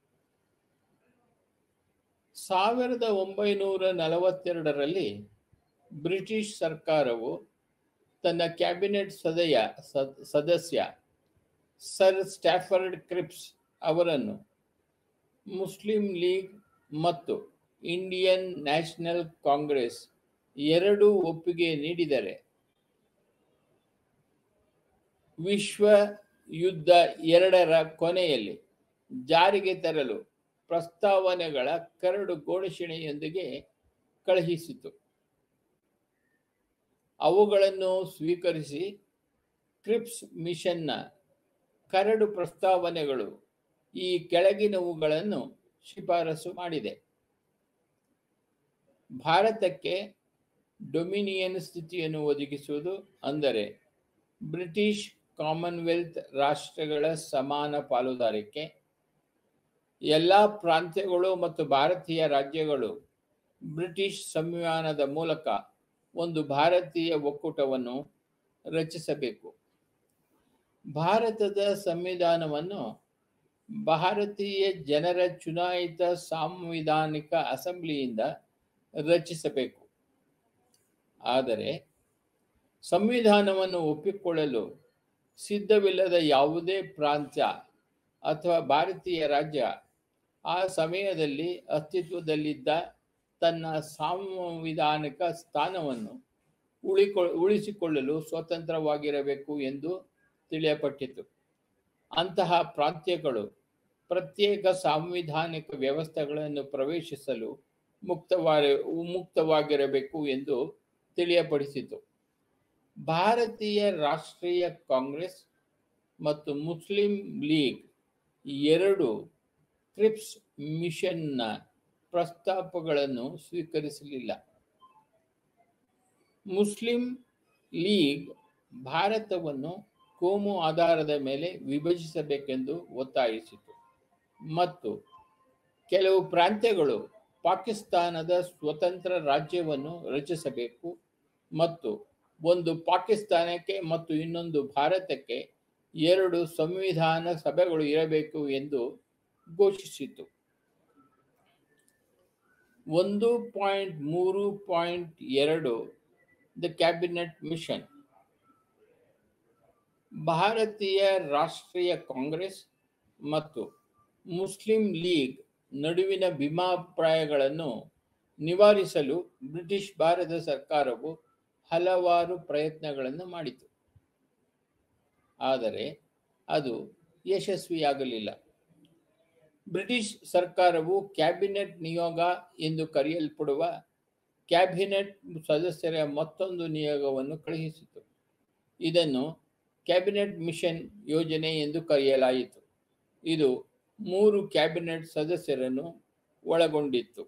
ಸಾವಿರದ ಒಂಬೈನೂರ ನಲವತ್ತೆರಡರಲ್ಲಿ ಬ್ರಿಟಿಷ್ ಸರ್ಕಾರವು ತನ್ನ ಕ್ಯಾಬಿನೆಟ್ ಸದಯ ಸದಸ್ಯ ಸರ್ ಸ್ಟ್ಯಾಫರ್ಡ್ ಕ್ರಿಪ್ಸ್ ಅವರನ್ನು ಮುಸ್ಲಿಂ ಲೀಗ್ ಮತ್ತು ಇಂಡಿಯನ್ ನ್ಯಾಷನಲ್ ಕಾಂಗ್ರೆಸ್ ಎರಡೂ ಒಪ್ಪಿಗೆ ನೀಡಿದರೆ ವಿಶ್ವ ಯುದ್ಧ ಎರಡರ ಕೊನೆಯಲ್ಲಿ ಜಾರಿಗೆ ತರಲು ಪ್ರಸ್ತಾವನೆಗಳ ಕರಡು ಘೋಷಣೆಯೊಂದಿಗೆ ಕಳುಹಿಸಿತು ಅವುಗಳನ್ನು ಸ್ವೀಕರಿಸಿ ಕ್ರಿಪ್ಸ್ ಮಿಷನ್ನ ಕರಡು ಪ್ರಸ್ತಾವನೆಗಳು ಈ ಕೆಳಗಿನವುಗಳನ್ನು ಶಿಫಾರಸು ಮಾಡಿದೆ ಭಾರತಕ್ಕೆ ಡೊಮಿನಿಯನ್ ಸ್ಥಿತಿಯನ್ನು ಒದಗಿಸುವುದು ಅಂದರೆ ಬ್ರಿಟಿಷ್ ಕಾಮನ್ವೆಲ್ತ್ ರಾಷ್ಟ್ರಗಳ ಸಮಾನ ಪಾಲುದಾರಿಕೆ ಎಲ್ಲ ಪ್ರಾಂತ್ಯಗಳು ಮತ್ತು ಭಾರತೀಯ ರಾಜ್ಯಗಳು ಬ್ರಿಟಿಷ್ ಸಂವಿಧಾನದ ಮೂಲಕ ಒಂದು ಭಾರತೀಯ ಒಕ್ಕೂಟವನ್ನು ರಚಿಸಬೇಕು ಭಾರತದ ಸಂವಿಧಾನವನ್ನು ಭಾರತೀಯ ಜನರ ಚುನಾಯಿತ ಸಾಂವಿಧಾನಿಕ ಅಸೆಂಬ್ಲಿಯಿಂದ ರಚಿಸಬೇಕು ಆದರೆ ಸಂವಿಧಾನವನ್ನು ಒಪ್ಪಿಕೊಳ್ಳಲು ಸಿದ್ಧವಿಲ್ಲದ ಯಾವುದೇ ಪ್ರಾಂತ್ಯ ಅಥವಾ ಭಾರತೀಯ ರಾಜ್ಯ ಆ ಸಮಯದಲ್ಲಿ ಅಸ್ತಿತ್ವದಲ್ಲಿದ್ದ ತನ್ನ ಸಾಂವಿಧಾನಿಕ ಸ್ಥಾನವನ್ನು ಉಳಿಕೊ ಉಳಿಸಿಕೊಳ್ಳಲು ಸ್ವತಂತ್ರವಾಗಿರಬೇಕು ಎಂದು ತಿಳಿಯಪಟ್ಟಿತು ಅಂತಹ ಪ್ರಾಂತ್ಯಗಳು ಪ್ರತ್ಯೇಕ ಸಾಂವಿಧಾನಿಕ ವ್ಯವಸ್ಥೆಗಳನ್ನು ಪ್ರವೇಶಿಸಲು ಮುಕ್ತವಾಗಿ ಮುಕ್ತವಾಗಿರಬೇಕು ಎಂದು ತಿಳಿಯಪಡಿಸಿತು ಭಾರತೀಯ ರಾಷ್ಟ್ರೀಯ ಕಾಂಗ್ರೆಸ್ ಮತ್ತು ಮುಸ್ಲಿಂ ಲೀಗ್ ಎರಡು ಕ್ರಿಪ್ಸ್ ಮಿಷನ್ನ ಪ್ರಸ್ತಾಪಗಳನ್ನು ಸ್ವೀಕರಿಸಲಿಲ್ಲ ಮುಸ್ಲಿಂ ಲೀಗ್ ಭಾರತವನ್ನು ಕೋಮು ಆಧಾರದ ಮೇಲೆ ವಿಭಜಿಸಬೇಕೆಂದು ಒತ್ತಾಯಿಸಿತು ಮತ್ತು ಕೆಲವು ಪ್ರಾಂತ್ಯಗಳು ಪಾಕಿಸ್ತಾನದ ಸ್ವತಂತ್ರ ರಾಜ್ಯವನ್ನು ರಚಿಸಬೇಕು ಮತ್ತು ಒಂದು ಪಾಕಿಸ್ತಾನಕ್ಕೆ ಮತ್ತು ಇನ್ನೊಂದು ಭಾರತಕ್ಕೆ ಎರಡು ಸಂವಿಧಾನ ಸಭೆಗಳು ಇರಬೇಕು ಎಂದು ಘೋಷಿಸಿತು ಒಂದು ಪಾಯಿಂಟ್ ಮೂರು ಪಾಯಿಂಟ್ ಎರಡು ದ ಕ್ಯಾಬಿನೆಟ್ ಮಿಷನ್ ಭಾರತೀಯ ರಾಷ್ಟ್ರೀಯ ಕಾಂಗ್ರೆಸ್ ಮತ್ತು ಮುಸ್ಲಿಂ ಲೀಗ್ ನಡುವಿನ ಭಿನ್ನಾಭಿಪ್ರಾಯಗಳನ್ನು ನಿವಾರಿಸಲು ಬ್ರಿಟಿಷ್ ಭಾರತ ಸರ್ಕಾರವು ಹಲವಾರು ಪ್ರಯತ್ನಗಳನ್ನು ಮಾಡಿತು ಆದರೆ ಅದು ಯಶಸ್ವಿಯಾಗಲಿಲ್ಲ ಬ್ರಿಟಿಷ್ ಸರ್ಕಾರವು ಕ್ಯಾಬಿನೆಟ್ ನಿಯೋಗ ಎಂದು ಕರೆಯಲ್ಪಡುವ ಕ್ಯಾಬಿನೆಟ್ ಸದಸ್ಯರ ಮತ್ತೊಂದು ನಿಯೋಗವನ್ನು ಕಳುಹಿಸಿತು ಇದನ್ನು ಕ್ಯಾಬಿನೆಟ್ ಮಿಷನ್ ಯೋಜನೆ ಎಂದು ಕರೆಯಲಾಯಿತು ಇದು ಮೂರು ಕ್ಯಾಬಿನೆಟ್ ಸದಸ್ಯರನ್ನು ಒಳಗೊಂಡಿತ್ತು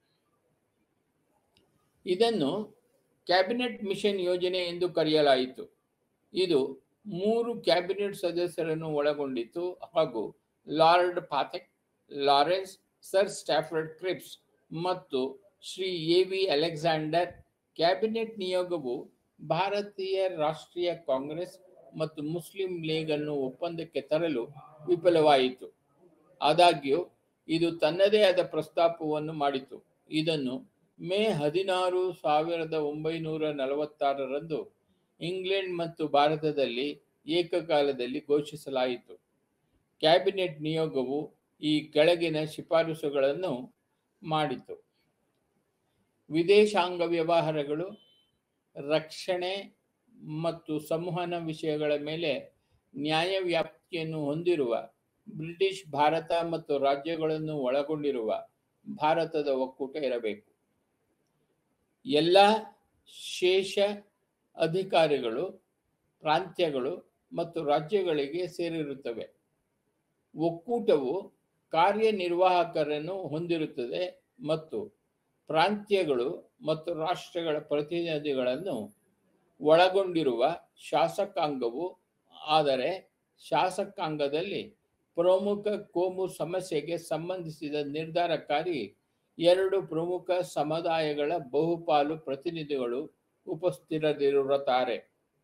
ಇದನ್ನು ಕ್ಯಾಬಿನೆಟ್ ಮಿಷನ್ ಯೋಜನೆ ಎಂದು ಕರೆಯಲಾಯಿತು ಇದು ಮೂರು ಕ್ಯಾಬಿನೆಟ್ ಸದಸ್ಯರನ್ನು ಒಳಗೊಂಡಿತ್ತು ಹಾಗೂ lord Pethick Lawrence sir Stafford Cripps ಮತ್ತು Shri A V Alexander cabinet ನಿಯೋಗವು ಭಾರತೀಯ ರಾಷ್ಟ್ರೀಯ ಕಾಂಗ್ರೆಸ್ ಮತ್ತು ಮುಸ್ಲಿಂ ಲೀಗ್ ಅನ್ನು ಒಪ್ಪಂದಕ್ಕೆ ತರಲು ವಿಫಲವಾಯಿತು ಆದಾಗ್ಯೂ ಇದು ತನ್ನದೇ ಆದ ಪ್ರಸ್ತಾಪವನ್ನು ಮಾಡಿತು ಇದನ್ನು ಮೇ ಹದಿನಾರು ಸಾವಿರದ ಒಂಬೈನೂರ ನಲವತ್ತಾರರಂದು ಇಂಗ್ಲೆಂಡ್ ಮತ್ತು ಭಾರತದಲ್ಲಿ ಏಕಕಾಲದಲ್ಲಿ ಘೋಷಿಸಲಾಯಿತು ಕ್ಯಾಬಿನೆಟ್ ನಿಯೋಗವು ಈ ಕೆಳಗಿನ ಶಿಫಾರಸುಗಳನ್ನು ಮಾಡಿತು ವಿದೇಶಾಂಗ ವ್ಯವಹಾರಗಳು ರಕ್ಷಣೆ ಮತ್ತು ಸಂವಹನ ವಿಷಯಗಳ ಮೇಲೆ ನ್ಯಾಯವ್ಯಾಪ್ತಿಯನ್ನು ಹೊಂದಿರುವ ಬ್ರಿಟಿಷ್ ಭಾರತ ಮತ್ತು ರಾಜ್ಯಗಳನ್ನು ಒಳಗೊಂಡಿರುವ ಭಾರತದ ಒಕ್ಕೂಟ ಇರಬೇಕು ಎಲ್ಲ ಶೇಷ ಅಧಿಕಾರಿಗಳು ಪ್ರಾಂತ್ಯಗಳು ಮತ್ತು ರಾಜ್ಯಗಳಿಗೆ ಸೇರಿರುತ್ತವೆ ಒಕ್ಕೂಟವು ಕಾರ್ಯನಿರ್ವಾಹಕರನ್ನು ಹೊಂದಿರುತ್ತದೆ ಮತ್ತು ಪ್ರಾಂತ್ಯಗಳು ಮತ್ತು ರಾಷ್ಟ್ರಗಳ ಪ್ರತಿನಿಧಿಗಳನ್ನು ಒಳಗೊಂಡಿರುವ ಶಾಸಕಾಂಗವು ಆದರೆ ಶಾಸಕಾಂಗದಲ್ಲಿ ಪ್ರಮುಖ ಕೋಮು ಸಮಸ್ಯೆಗೆ ಸಂಬಂಧಿಸಿದ ನಿರ್ಧಾರಕಾರಿ ಎರಡು ಪ್ರಮುಖ ಸಮುದಾಯಗಳ ಬಹುಪಾಲು ಪ್ರತಿನಿಧಿಗಳು ಉಪಸ್ಥಿತರಿರುತ್ತಾರೆ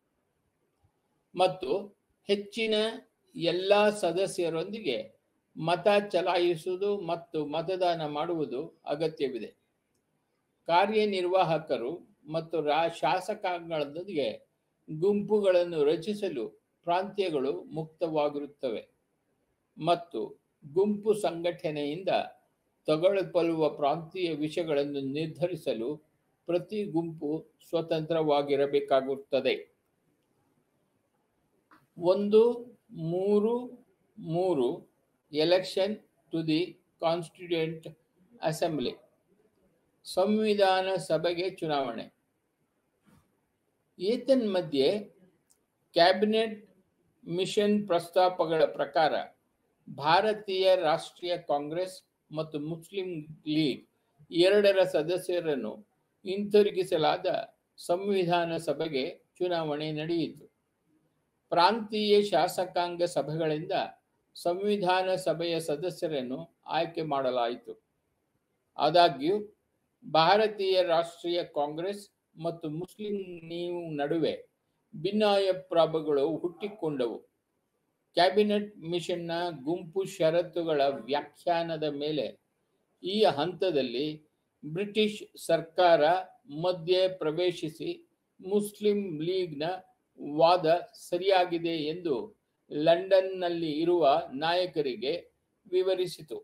ಮತ್ತು ಹೆಚ್ಚಿನ ಎಲ್ಲ ಸದಸ್ಯರೊಂದಿಗೆ ಮತ ಚಲಾಯಿಸುವುದು ಮತ್ತು ಮತದಾನ ಮಾಡುವುದು ಅಗತ್ಯವಿದೆ ಕಾರ್ಯನಿರ್ವಾಹಕರು ಮತ್ತು ರಾ ಶಾಸಕಾಂಗಗಳೊಂದಿಗೆ ಗುಂಪುಗಳನ್ನು ರಚಿಸಲು ಪ್ರಾಂತ್ಯಗಳು ಮುಕ್ತವಾಗಿರುತ್ತವೆ ಮತ್ತು ಗುಂಪು ಸಂಘಟನೆಯಿಂದ ತಗೊಳ್ಳಲ್ಪಡುವ ಪ್ರಾಂತೀಯ ವಿಷಯಗಳನ್ನು ನಿರ್ಧರಿಸಲು ಪ್ರತಿ ಗುಂಪು ಸ್ವತಂತ್ರವಾಗಿರಬೇಕಾಗುತ್ತದೆ ಒಂದು ಮೂರು ಮೂರು election to the constituent assembly ಸಂವಿಧಾನ ಸಭೆಗೆ ಚುನಾವಣೆ ಏತನ್ಮಧ್ಯೆ ಕ್ಯಾಬಿನೆಟ್ ಮಿಷನ್ ಪ್ರಸ್ತಾಪಗಳ ಪ್ರಕಾರ ಭಾರತೀಯ ರಾಷ್ಟ್ರೀಯ ಕಾಂಗ್ರೆಸ್ ಮತ್ತು ಮುಸ್ಲಿಂ ಲೀಗ್ ಎರಡರ ಸದಸ್ಯರನ್ನು ಹಿಂತಿರುಗಿಸಲಾದ ಸಂವಿಧಾನ ಸಭೆಗೆ ಚುನಾವಣೆ ನಡೆಯಿತು ಪ್ರಾಂತೀಯ ಶಾಸಕಾಂಗ ಸಭೆಗಳಿಂದ ಸಂವಿಧಾನ ಸಭೆಯ ಸದಸ್ಯರನ್ನು ಆಯ್ಕೆ ಮಾಡಲಾಯಿತು ಆದಾಗ್ಯೂ ಭಾರತೀಯ ರಾಷ್ಟ್ರೀಯ ಕಾಂಗ್ರೆಸ್ ಮತ್ತು ಮುಸ್ಲಿಂ ನೀವು ನಡುವೆ ಭಿನ್ನಾಭಿಪ್ರಾಯಗಳು ಹುಟ್ಟಿಕೊಂಡವು ಕ್ಯಾಬಿನೆಟ್ ಮಿಷನ್ನ ಗುಂಪು ಷರತ್ತುಗಳ ವ್ಯಾಖ್ಯಾನದ ಮೇಲೆ ಈ ಹಂತದಲ್ಲಿ ಬ್ರಿಟಿಷ್ ಸರ್ಕಾರ ಮಧ್ಯೆ ಪ್ರವೇಶಿಸಿ ಮುಸ್ಲಿಂ ಲೀಗ್ನ ವಾದ ಸರಿಯಾಗಿದೆ ಎಂದು ಲಂಡನ್ನಲ್ಲಿ ಇರುವ ನಾಯಕರಿಗೆ ವಿವರಿಸಿತು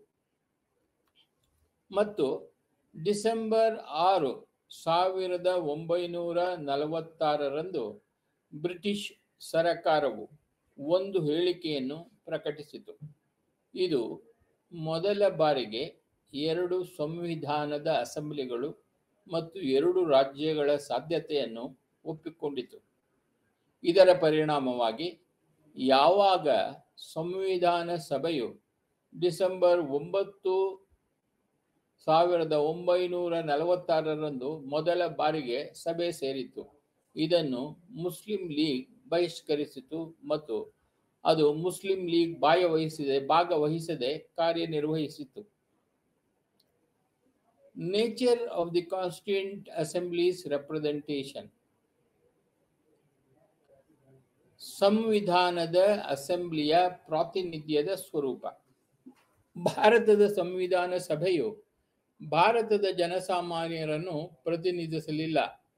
ಮತ್ತು ಡಿಸೆಂಬರ್ ಆರು ಸಾವಿರದ ಒಂಬೈನೂರ ನಲವತ್ತಾರರಂದು ಬ್ರಿಟಿಷ್ ಸರಕಾರವು ಒಂದು ಹೇಳಿಕೆಯನ್ನು ಪ್ರಕಟಿಸಿತು ಇದು ಮೊದಲ ಬಾರಿಗೆ ಎರಡು ಸಂವಿಧಾನದ ಅಸೆಂಬ್ಲಿಗಳು ಮತ್ತು ಎರಡು ರಾಜ್ಯಗಳ ಸಾಧ್ಯತೆಯನ್ನು ಒಪ್ಪಿಕೊಂಡಿತು ಇದರ ಪರಿಣಾಮವಾಗಿ ಯಾವಾಗ ಸಂವಿಧಾನ ಸಭೆಯು ಡಿಸೆಂಬರ್ ಒಂಬತ್ತು ಸಾವಿರದ ಒಂಬೈನೂರ ನಲವತ್ತಾರರಂದು ಮೊದಲ ಬಾರಿಗೆ ಸಭೆ ಸೇರಿತು ಇದನ್ನು ಮುಸ್ಲಿಂ ಲೀಗ್ ಬಹಿಷ್ಕರಿಸಿತು ಮತ್ತು ಅದು ಮುಸ್ಲಿಂ ಲೀಗ್ ಭಾಗವಹಿಸಿದೆ ಭಾಗವಹಿಸದೆ ಕಾರ್ಯನಿರ್ವಹಿಸಿತು nature of the constituent assemblies representation ಸಂವಿಧಾನದ ಅಸೆಂಬ್ಲಿಯ ಪ್ರಾತಿನಿಧ್ಯದ ಸ್ವರೂಪ ಭಾರತದ ಸಂವಿಧಾನ ಸಭೆಯು ಭಾರತದ ಜನಸಾಮಾನ್ಯರನ್ನು ಪ್ರತಿನಿಧಿಸಲಿಲ್ಲ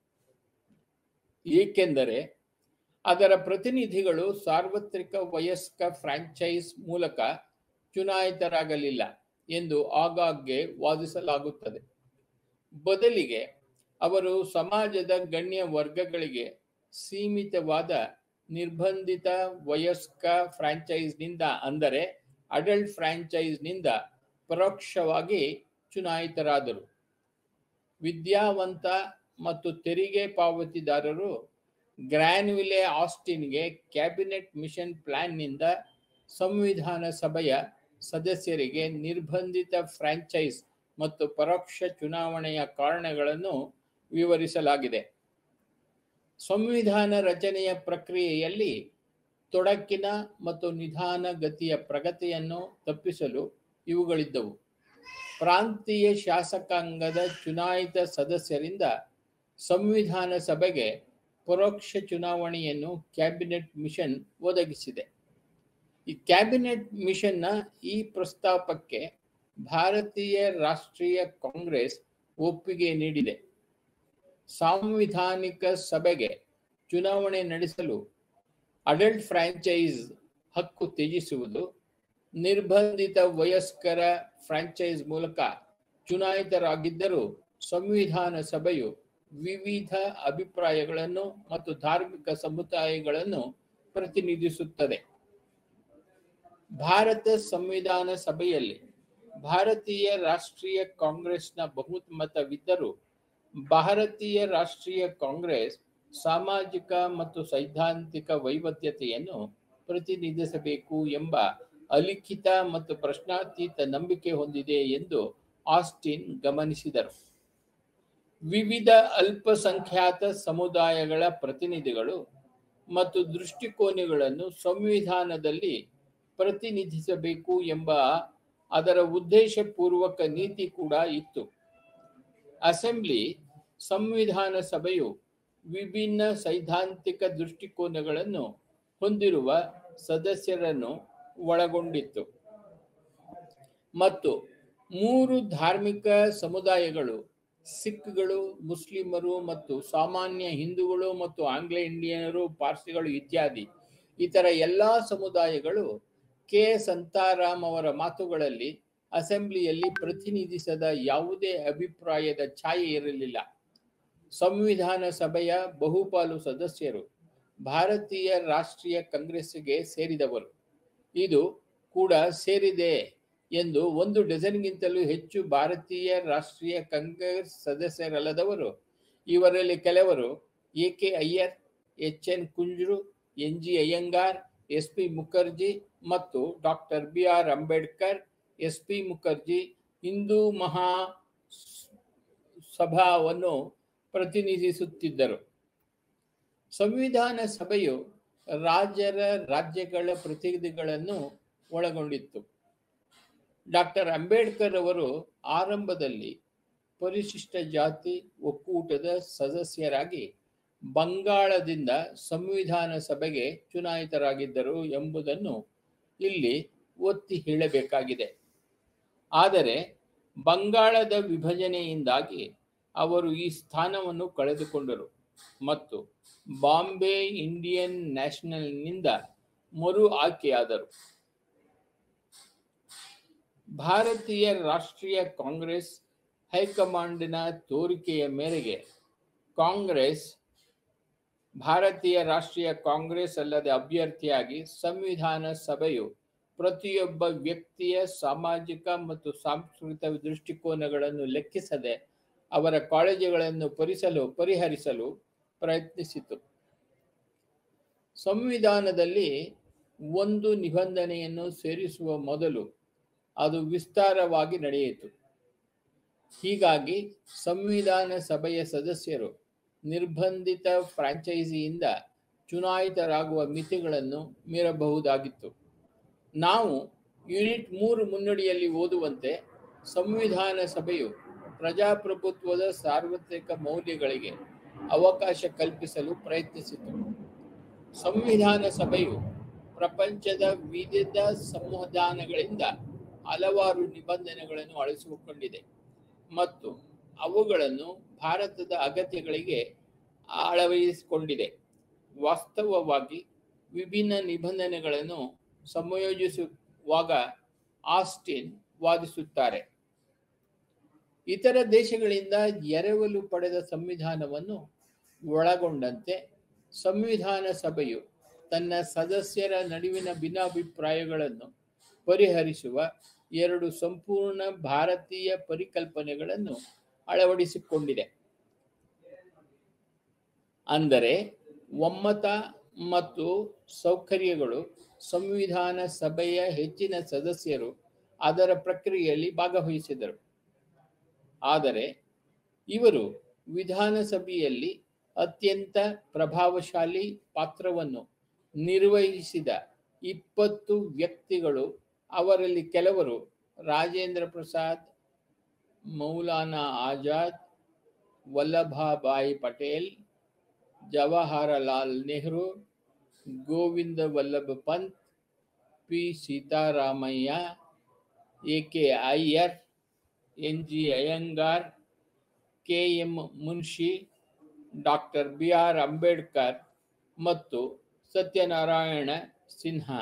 ಏಕೆಂದರೆ ಅದರ ಪ್ರತಿನಿಧಿಗಳು ಸಾರ್ವತ್ರಿಕ ವಯಸ್ಕ ಫ್ರಾಂಚೈಸ್ ಮೂಲಕ ಚುನಾಯಿತರಾಗಲಿಲ್ಲ ಎಂದು ಆಗಾಗ್ಗೆ ವಾದಿಸಲಾಗುತ್ತದೆ ಬದಲಿಗೆ ಅವರು ಸಮಾಜದ ಗಣ್ಯ ವರ್ಗಗಳಿಗೆ ಸೀಮಿತವಾದ ನಿರ್ಬಂಧಿತ ವಯಸ್ಕ ಫ್ರಾಂಚೈಸ್ನಿಂದ ಅಂದರೆ ಅಡಲ್ಟ್ ಫ್ರಾಂಚೈಸ್ನಿಂದ ಪರೋಕ್ಷವಾಗಿ ಚುನಾಯಿತರಾದರು ವಿದ್ಯಾವಂತ ಮತ್ತು ತೆರಿಗೆ ಪಾವತಿದಾರರು ಗ್ರ್ಯಾನ್ವಿಲೆ ಆಸ್ಟಿನ್ಗೆ ಕ್ಯಾಬಿನೆಟ್ ಮಿಷನ್ ಪ್ಲಾನ್ನಿಂದ ಸಂವಿಧಾನ ಸಭೆಯ ಸದಸ್ಯರಿಗೆ ನಿರ್ಬಂಧಿತ ಫ್ರಾಂಚೈಸ್ ಮತ್ತು ಪರೋಕ್ಷ ಚುನಾವಣೆಯ ಕಾರಣಗಳನ್ನು ವಿವರಿಸಲಾಗಿದೆ ಸಂವಿಧಾನ ರಚನೆಯ ಪ್ರಕ್ರಿಯೆಯಲ್ಲಿ ತೊಡಕಿನ ಮತ್ತು ನಿಧಾನ ಗತಿಯ ಪ್ರಗತಿಯನ್ನು ತಪ್ಪಿಸಲು ಇವುಗಳಿದ್ದವು ಪ್ರಾಂತೀಯ ಶಾಸಕಾಂಗದ ಚುನಾಯಿತ ಸದಸ್ಯರಿಂದ ಸಂವಿಧಾನ ಸಭೆಗೆ ಪರೋಕ್ಷ ಚುನಾವಣೆಯನ್ನು ಕ್ಯಾಬಿನೆಟ್ ಮಿಷನ್ ಒದಗಿಸಿದೆ ಈ ಕ್ಯಾಬಿನೆಟ್ ಮಿಷನ್ನ ಈ ಪ್ರಸ್ತಾಪಕ್ಕೆ ಭಾರತೀಯ ರಾಷ್ಟ್ರೀಯ ಕಾಂಗ್ರೆಸ್ ಒಪ್ಪಿಗೆ ನೀಡಿದೆ ಸಾಂವಿಧಾನಿಕ ಸಭೆಗೆ ಚುನಾವಣೆ ನಡೆಸಲು ಅಡಲ್ಟ್ ಫ್ರಾಂಚೈಸ್ ಹಕ್ಕು ತ್ಯಜಿಸುವುದು ನಿರ್ಬಂಧಿತ ವಯಸ್ಕರ ಫ್ರಾಂಚೈಸ್ ಮೂಲಕ ಚುನಾಯಿತರಾಗಿದ್ದರೂ ಸಂವಿಧಾನ ಸಭೆಯು ವಿವಿಧ ಅಭಿಪ್ರಾಯಗಳನ್ನು ಮತ್ತು ಧಾರ್ಮಿಕ ಸಮುದಾಯಗಳನ್ನು ಪ್ರತಿನಿಧಿಸುತ್ತದೆ ಭಾರತ ಸಂವಿಧಾನ ಸಭೆಯಲ್ಲಿ ಭಾರತೀಯ ರಾಷ್ಟ್ರೀಯ ಕಾಂಗ್ರೆಸ್ನ ಬಹುಮತವಿದ್ದರೂ ಭಾರತೀಯ ರಾಷ್ಟ್ರೀಯ ಕಾಂಗ್ರೆಸ್ ಸಾಮಾಜಿಕ ಮತ್ತು ಸೈದ್ಧಾಂತಿಕ ವೈವಿಧ್ಯತೆಯನ್ನು ಪ್ರತಿನಿಧಿಸಬೇಕು ಎಂಬ ಅಲಿಖಿತ ಮತ್ತು ಪ್ರಶ್ನಾತೀತ ನಂಬಿಕೆ ಹೊಂದಿದೆ ಎಂದು ಆಸ್ಟಿನ್ ಗಮನಿಸಿದರು ವಿವಿಧ ಅಲ್ಪಸಂಖ್ಯಾತ ಸಮುದಾಯಗಳ ಪ್ರತಿನಿಧಿಗಳು ಮತ್ತು ದೃಷ್ಟಿಕೋನಗಳನ್ನು ಸಂವಿಧಾನದಲ್ಲಿ ಪ್ರತಿನಿಧಿಸಬೇಕು ಎಂಬ ಅದರ ಉದ್ದೇಶಪೂರ್ವಕ ನೀತಿ ಕೂಡ ಇತ್ತು ಅಸೆಂಬ್ಲಿ ಸಂವಿಧಾನ ಸಭೆಯು ವಿಭಿನ್ನ ಸೈದ್ಧಾಂತಿಕ ದೃಷ್ಟಿಕೋನಗಳನ್ನು ಹೊಂದಿರುವ ಸದಸ್ಯರನ್ನು ಒಳಗೊಂಡಿತ್ತು ಮತ್ತು ಮೂರು ಧಾರ್ಮಿಕ ಸಮುದಾಯಗಳು ಸಿಖ್ಗಳು ಮುಸ್ಲಿಮರು ಮತ್ತು ಸಾಮಾನ್ಯ ಹಿಂದೂಗಳು ಮತ್ತು ಆಂಗ್ಲ ಇಂಡಿಯನರು ಪಾರ್ಸಿಗಳು ಇತ್ಯಾದಿ ಇತರ ಎಲ್ಲಾ ಸಮುದಾಯಗಳು ಕೆ ಸಂತಾರಾಮ್ ಅವರ ಮಾತುಗಳಲ್ಲಿ ಅಸೆಂಬ್ಲಿಯಲ್ಲಿ ಪ್ರತಿನಿಧಿಸದ ಯಾವುದೇ ಅಭಿಪ್ರಾಯದ ಛಾಯೆ ಇರಲಿಲ್ಲ ಸಂವಿಧಾನ ಸಭೆಯ ಬಹುಪಾಲು ಸದಸ್ಯರು ಭಾರತೀಯ ರಾಷ್ಟ್ರೀಯ ಕಾಂಗ್ರೆಸ್ಗೆ ಸೇರಿದವರು ಇದು ಕೂಡ ಸೇರಿದೆ ಎಂದು ಒಂದು ಡಜನ್ಗಿಂತಲೂ ಹೆಚ್ಚು ಭಾರತೀಯ ರಾಷ್ಟ್ರೀಯ ಕಾಂಗ್ರೆಸ್ ಸದಸ್ಯರಲ್ಲದವರು ಇವರಲ್ಲಿ ಕೆಲವರು A K Iyer H N Kunzru N G Ayyangar S P Mukherjee ಮತ್ತು doctor B R Ambedkar S P Mukherjee Hindu Maha ಸಭಾವನ್ನು ಪ್ರತಿನಿಧಿಸುತ್ತಿದ್ದರು ಸಂವಿಧಾನ ಸಭೆಯು ರಾಜ್ಯರ ರಾಜ್ಯಗಳ ಪ್ರತಿನಿಧಿಗಳನ್ನು ಒಳಗೊಂಡಿತ್ತು ಡಾಕ್ಟರ್ ಅಂಬೇಡ್ಕರ್ ಅವರು ಆರಂಭದಲ್ಲಿ ಪರಿಶಿಷ್ಟ ಜಾತಿ ಒಕ್ಕೂಟದ ಸದಸ್ಯರಾಗಿ ಬಂಗಾಳದಿಂದ ಸಂವಿಧಾನ ಸಭೆಗೆ ಚುನಾಯಿತರಾಗಿದ್ದರು ಎಂಬುದನ್ನು ಇಲ್ಲಿ ಒತ್ತಿ ಹೇಳಬೇಕಾಗಿದೆ ಆದರೆ ಬಂಗಾಳದ ವಿಭಜನೆಯಿಂದಾಗಿ ಅವರು ಈ ಸ್ಥಾನವನ್ನು ಕಳೆದುಕೊಂಡರು ಮತ್ತು ಬಾಂಬೆ ಇಂಡಿಯನ್ ನ್ಯಾಷನಲ್ನಿಂದ ಮರು ಆಯ್ಕೆಯಾದರು ಭಾರತೀಯ ರಾಷ್ಟ್ರೀಯ ಕಾಂಗ್ರೆಸ್ ಹೈಕಮಾಂಡಿನ ತೋರಿಕೆಯ ಮೇರೆಗೆ ಕಾಂಗ್ರೆಸ್ ಭಾರತೀಯ ರಾಷ್ಟ್ರೀಯ ಕಾಂಗ್ರೆಸ್ ಅಲ್ಲದೆ ಅಭ್ಯರ್ಥಿಯಾಗಿ ಸಂವಿಧಾನ ಸಭೆಯು ಪ್ರತಿಯೊಬ್ಬ ವ್ಯಕ್ತಿಯ ಸಾಮಾಜಿಕ ಮತ್ತು ಸಾಂಸ್ಕೃತಿಕ ದೃಷ್ಟಿಕೋನಗಳನ್ನು ಲೆಕ್ಕಿಸದೆ ಅವರ ಕಾಳಜಿಗಳನ್ನು ಪರಿಸಲು ಪರಿಹರಿಸಲು ಪ್ರಯತ್ನಿಸಿತು ಸಂವಿಧಾನದಲ್ಲಿ ಒಂದು ನಿಬಂಧನೆಯನ್ನು ಸೇರಿಸುವ ಮೊದಲು ಅದು ವಿಸ್ತಾರವಾಗಿ ನಡೆಯಿತು ಹೀಗಾಗಿ ಸಂವಿಧಾನ ಸಭೆಯ ಸದಸ್ಯರು ನಿರ್ಬಂಧಿತ ಫ್ರಾಂಚೈಸಿಯಿಂದ ಚುನಾಯಿತರಾಗುವ ಮಿತಿಗಳನ್ನು ಮೀರಬಹುದಾಗಿತ್ತು ನಾವು ಯೂನಿಟ್ ಮೂರು ಮುನ್ನಡಿಯಲ್ಲಿ ಓದುವಂತೆ ಸಂವಿಧಾನ ಸಭೆಯು ಪ್ರಜಾಪ್ರಭುತ್ವದ ಸಾರ್ವತ್ರಿಕ ಮೌಲ್ಯಗಳಿಗೆ ಅವಕಾಶ ಕಲ್ಪಿಸಲು ಪ್ರಯತ್ನಿಸಿತು ಸಂವಿಧಾನ ಸಭೆಯು ಪ್ರಪಂಚದ ವಿವಿಧ ಸಂವಿಧಾನಗಳಿಂದ ಹಲವಾರು ನಿಬಂಧನೆಗಳನ್ನು ಅಳಿಸಿಕೊಂಡಿದೆ ಮತ್ತು ಅವುಗಳನ್ನು ಭಾರತದ ಅಗತ್ಯಗಳಿಗೆ ಅಳವಡಿಸಿಕೊಂಡಿದೆ ವಾಸ್ತವವಾಗಿ ವಿಭಿನ್ನ ನಿಬಂಧನೆಗಳನ್ನು ಸಂಯೋಜಿಸುವಾಗ ಆಸ್ಟಿನ್ ವಾದಿಸುತ್ತಾರೆ ಇತರ ದೇಶಗಳಿಂದ ಎರವಲು ಪಡೆದ ಸಂವಿಧಾನವನ್ನು ಒಳಗೊಂಡಂತೆ ಸಂವಿಧಾನ ಸಭೆಯು ತನ್ನ ಸದಸ್ಯರ ನಡುವಿನ ಭಿನ್ನಾಭಿಪ್ರಾಯಗಳನ್ನು ಪರಿಹರಿಸುವ ಎರಡು ಸಂಪೂರ್ಣ ಭಾರತೀಯ ಪರಿಕಲ್ಪನೆಗಳನ್ನು ಅಳವಡಿಸಿಕೊಂಡಿದೆ ಅಂದರೆ ಒಮ್ಮತ ಮತ್ತು ಸೌಕರ್ಯಗಳು ಸಂವಿಧಾನ ಸಭೆಯ ಹೆಚ್ಚಿನ ಸದಸ್ಯರು ಅದರ ಪ್ರಕ್ರಿಯೆಯಲ್ಲಿ ಭಾಗವಹಿಸಿದರು ಆದರೆ ಇವರು ವಿಧಾನಸಭೆಯಲ್ಲಿ ಅತ್ಯಂತ ಪ್ರಭಾವಶಾಲಿ ಪಾತ್ರವನ್ನು ನಿರ್ವಹಿಸಿದ ಇಪ್ಪತ್ತು ವ್ಯಕ್ತಿಗಳು ಅವರಲ್ಲಿ ಕೆಲವರು Rajendra Prasad Maulana Azad Vallabhbhai Patel Jawaharlal Nehru Govind Vallabh Pant P Sitaramayya A K Iyer N G Ayyangar K M Munshi doctor B R Ambedkar ಮತ್ತು ಸತ್ಯನಾರಾಯಣ ಸಿನ್ಹಾ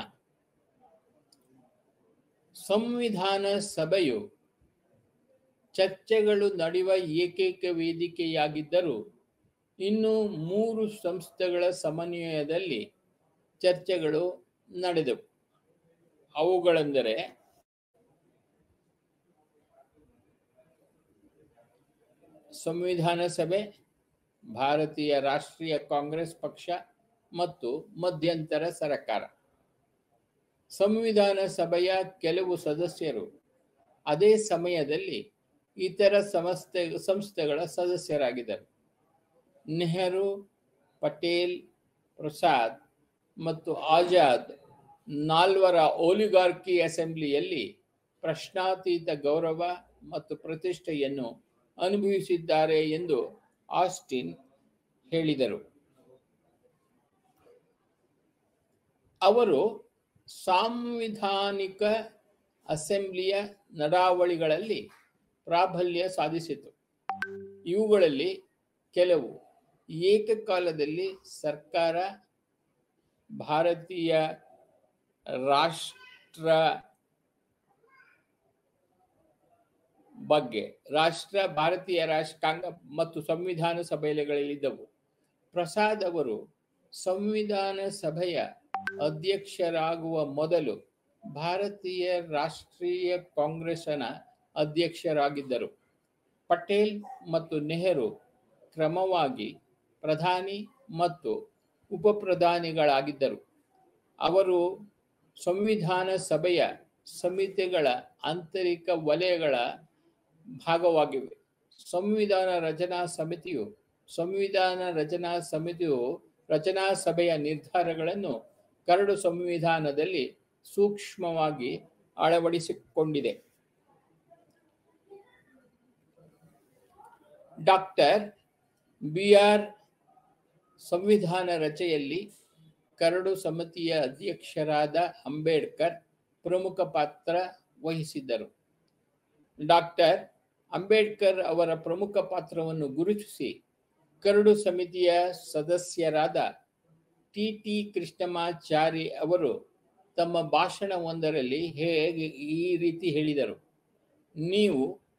ಸಂವಿಧಾನ ಸಭೆಯು ಚರ್ಚೆಗಳು ನಡೆಯುವ ಏಕೈಕ ವೇದಿಕೆಯಾಗಿದ್ದರೂ ಇನ್ನು ಮೂರು ಸಂಸ್ಥೆಗಳ ಸಮನ್ವಯದಲ್ಲಿ ಚರ್ಚೆಗಳು ನಡೆದವು ಅವುಗಳೆಂದರೆ ಸಂವಿಧಾನ ಸಭೆ ಭಾರತೀಯ ರಾಷ್ಟ್ರೀಯ ಕಾಂಗ್ರೆಸ್ ಪಕ್ಷ ಮತ್ತು ಮಧ್ಯಂತರ ಸರ್ಕಾರ ಸಂವಿಧಾನ ಸಭೆಯ ಕೆಲವು ಸದಸ್ಯರು ಅದೇ ಸಮಯದಲ್ಲಿ ಇತರ ಸಂಸ್ಥೆ ಸಂಸ್ಥೆಗಳ ಸದಸ್ಯರಾಗಿದ್ದರು ನೆಹರು ಪಟೇಲ್ ಪ್ರಸಾದ್ ಮತ್ತು ಆಜಾದ್ ನಾಲ್ವರ ಓಲಿಗಾರ್ಕಿ ಅಸೆಂಬ್ಲಿಯಲ್ಲಿ ಪ್ರಶ್ನಾತೀತ ಗೌರವ ಮತ್ತು ಪ್ರತಿಷ್ಠೆಯನ್ನು ಅನುಭವಿಸಿದ್ದಾರೆ ಎಂದು ಆಸ್ಟಿನ್ ಹೇಳಿದರು ಅವರು ಸಾಂವಿಧಾನಿಕ ಅಸೆಂಬ್ಲಿಯ ನಡಾವಳಿಗಳಲ್ಲಿ ಪ್ರಾಬಲ್ಯ ಸಾಧಿಸಿತು ಇವುಗಳಲ್ಲಿ ಕೆಲವು ಏಕಕಾಲದಲ್ಲಿ ಸರ್ಕಾರ ಭಾರತೀಯ ರಾಷ್ಟ್ರ ಬಗ್ಗೆ ರಾಷ್ಟ್ರ ಭಾರತೀಯ ರಾಷ್ಟ್ರಾಂಗ ಮತ್ತು ಸಂವಿಧಾನ ಸಭೆಗಳಿದ್ದವು ಪ್ರಸಾದ್ ಅವರು ಸಂವಿಧಾನ ಸಭೆಯ ಅಧ್ಯಕ್ಷರಾಗುವ ಮೊದಲು ಭಾರತೀಯ ರಾಷ್ಟ್ರೀಯ ಕಾಂಗ್ರೆಸ್ನ ಅಧ್ಯಕ್ಷರಾಗಿದ್ದರು ಪಟೇಲ್ ಮತ್ತು ನೆಹರು ಕ್ರಮವಾಗಿ ಪ್ರಧಾನಿ ಮತ್ತು ಉಪ ಪ್ರಧಾನಿಗಳಾಗಿದ್ದರು ಅವರು ಸಂವಿಧಾನ ಸಭೆಯ ಸಮಿತಿಗಳ ಆಂತರಿಕ ವಲಯಗಳ ಭಾಗವಾಗಿವೆ ಸಂವಿಧಾನ ರಚನಾ ಸಮಿತಿಯು ಸಂವಿಧಾನ ರಚನಾ ಸಮಿತಿಯು ರಚನಾ ಸಭೆಯ ನಿರ್ಧಾರಗಳನ್ನು ಕರಡು ಸಂವಿಧಾನದಲ್ಲಿ ಸೂಕ್ಷ್ಮವಾಗಿ ಅಳವಡಿಸಿಕೊಂಡಿದೆ ಡಾಕ್ಟರ್ ಬಿ ಆರ್ ಸಂವಿಧಾನ ರಚೆಯಲ್ಲಿ ಕರಡು ಸಮಿತಿಯ ಅಧ್ಯಕ್ಷರಾದ ಅಂಬೇಡ್ಕರ್ ಪ್ರಮುಖ ಪಾತ್ರ ವಹಿಸಿದ್ದರು ಡಾಕ್ಟರ್ ಅಂಬೇಡ್ಕರ್ ಅವರ ಪ್ರಮುಖ ಪಾತ್ರವನ್ನು ಗುರುತಿಸಿ ಕರಡು ಸಮಿತಿಯ ಸದಸ್ಯರಾದ ಟಿ ಟಿ ಕೃಷ್ಣಮಾಚಾರಿ ಅವರು ತಮ್ಮ ಭಾಷಣವೊಂದರಲ್ಲಿ ಹೇಗೆ ಈ ರೀತಿ ಹೇಳಿದರು ನೀವು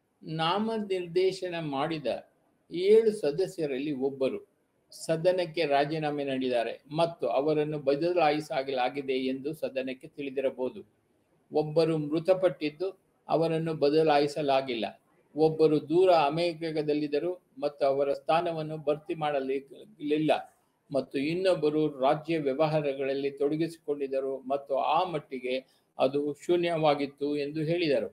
ನಾಮನಿರ್ದೇಶನ ಮಾಡಿದ ಏಳು ಸದಸ್ಯರಲ್ಲಿ ಒಬ್ಬರು ಸದನಕ್ಕೆ ರಾಜೀನಾಮೆ ನೀಡಿದ್ದಾರೆ ಮತ್ತು ಅವರನ್ನು ಬದಲಾಯಿಸಲಾಗಿದೆ ಎಂದು ಸದನಕ್ಕೆ ತಿಳಿದಿರಬಹುದು ಒಬ್ಬರು ಮೃತಪಟ್ಟಿದ್ದು ಅವರನ್ನು ಬದಲಾಯಿಸಲಾಗಿಲ್ಲ ಒಬ್ಬರು ದೂರ ಅಮೆರಿಕದಲ್ಲಿದ್ದರು ಮತ್ತು ಅವರ ಸ್ಥಾನವನ್ನು ಭರ್ತಿ ಮಾಡಲಿಲ್ಲ ಮತ್ತು ಇನ್ನೊಬ್ಬರು ರಾಜ್ಯ ವ್ಯವಹಾರಗಳಲ್ಲಿ ತೊಡಗಿಸಿಕೊಂಡಿದ್ದರು ಮತ್ತು ಆ ಮಟ್ಟಿಗೆ ಅದು ಶೂನ್ಯವಾಗಿತ್ತು ಎಂದು ಹೇಳಿದರು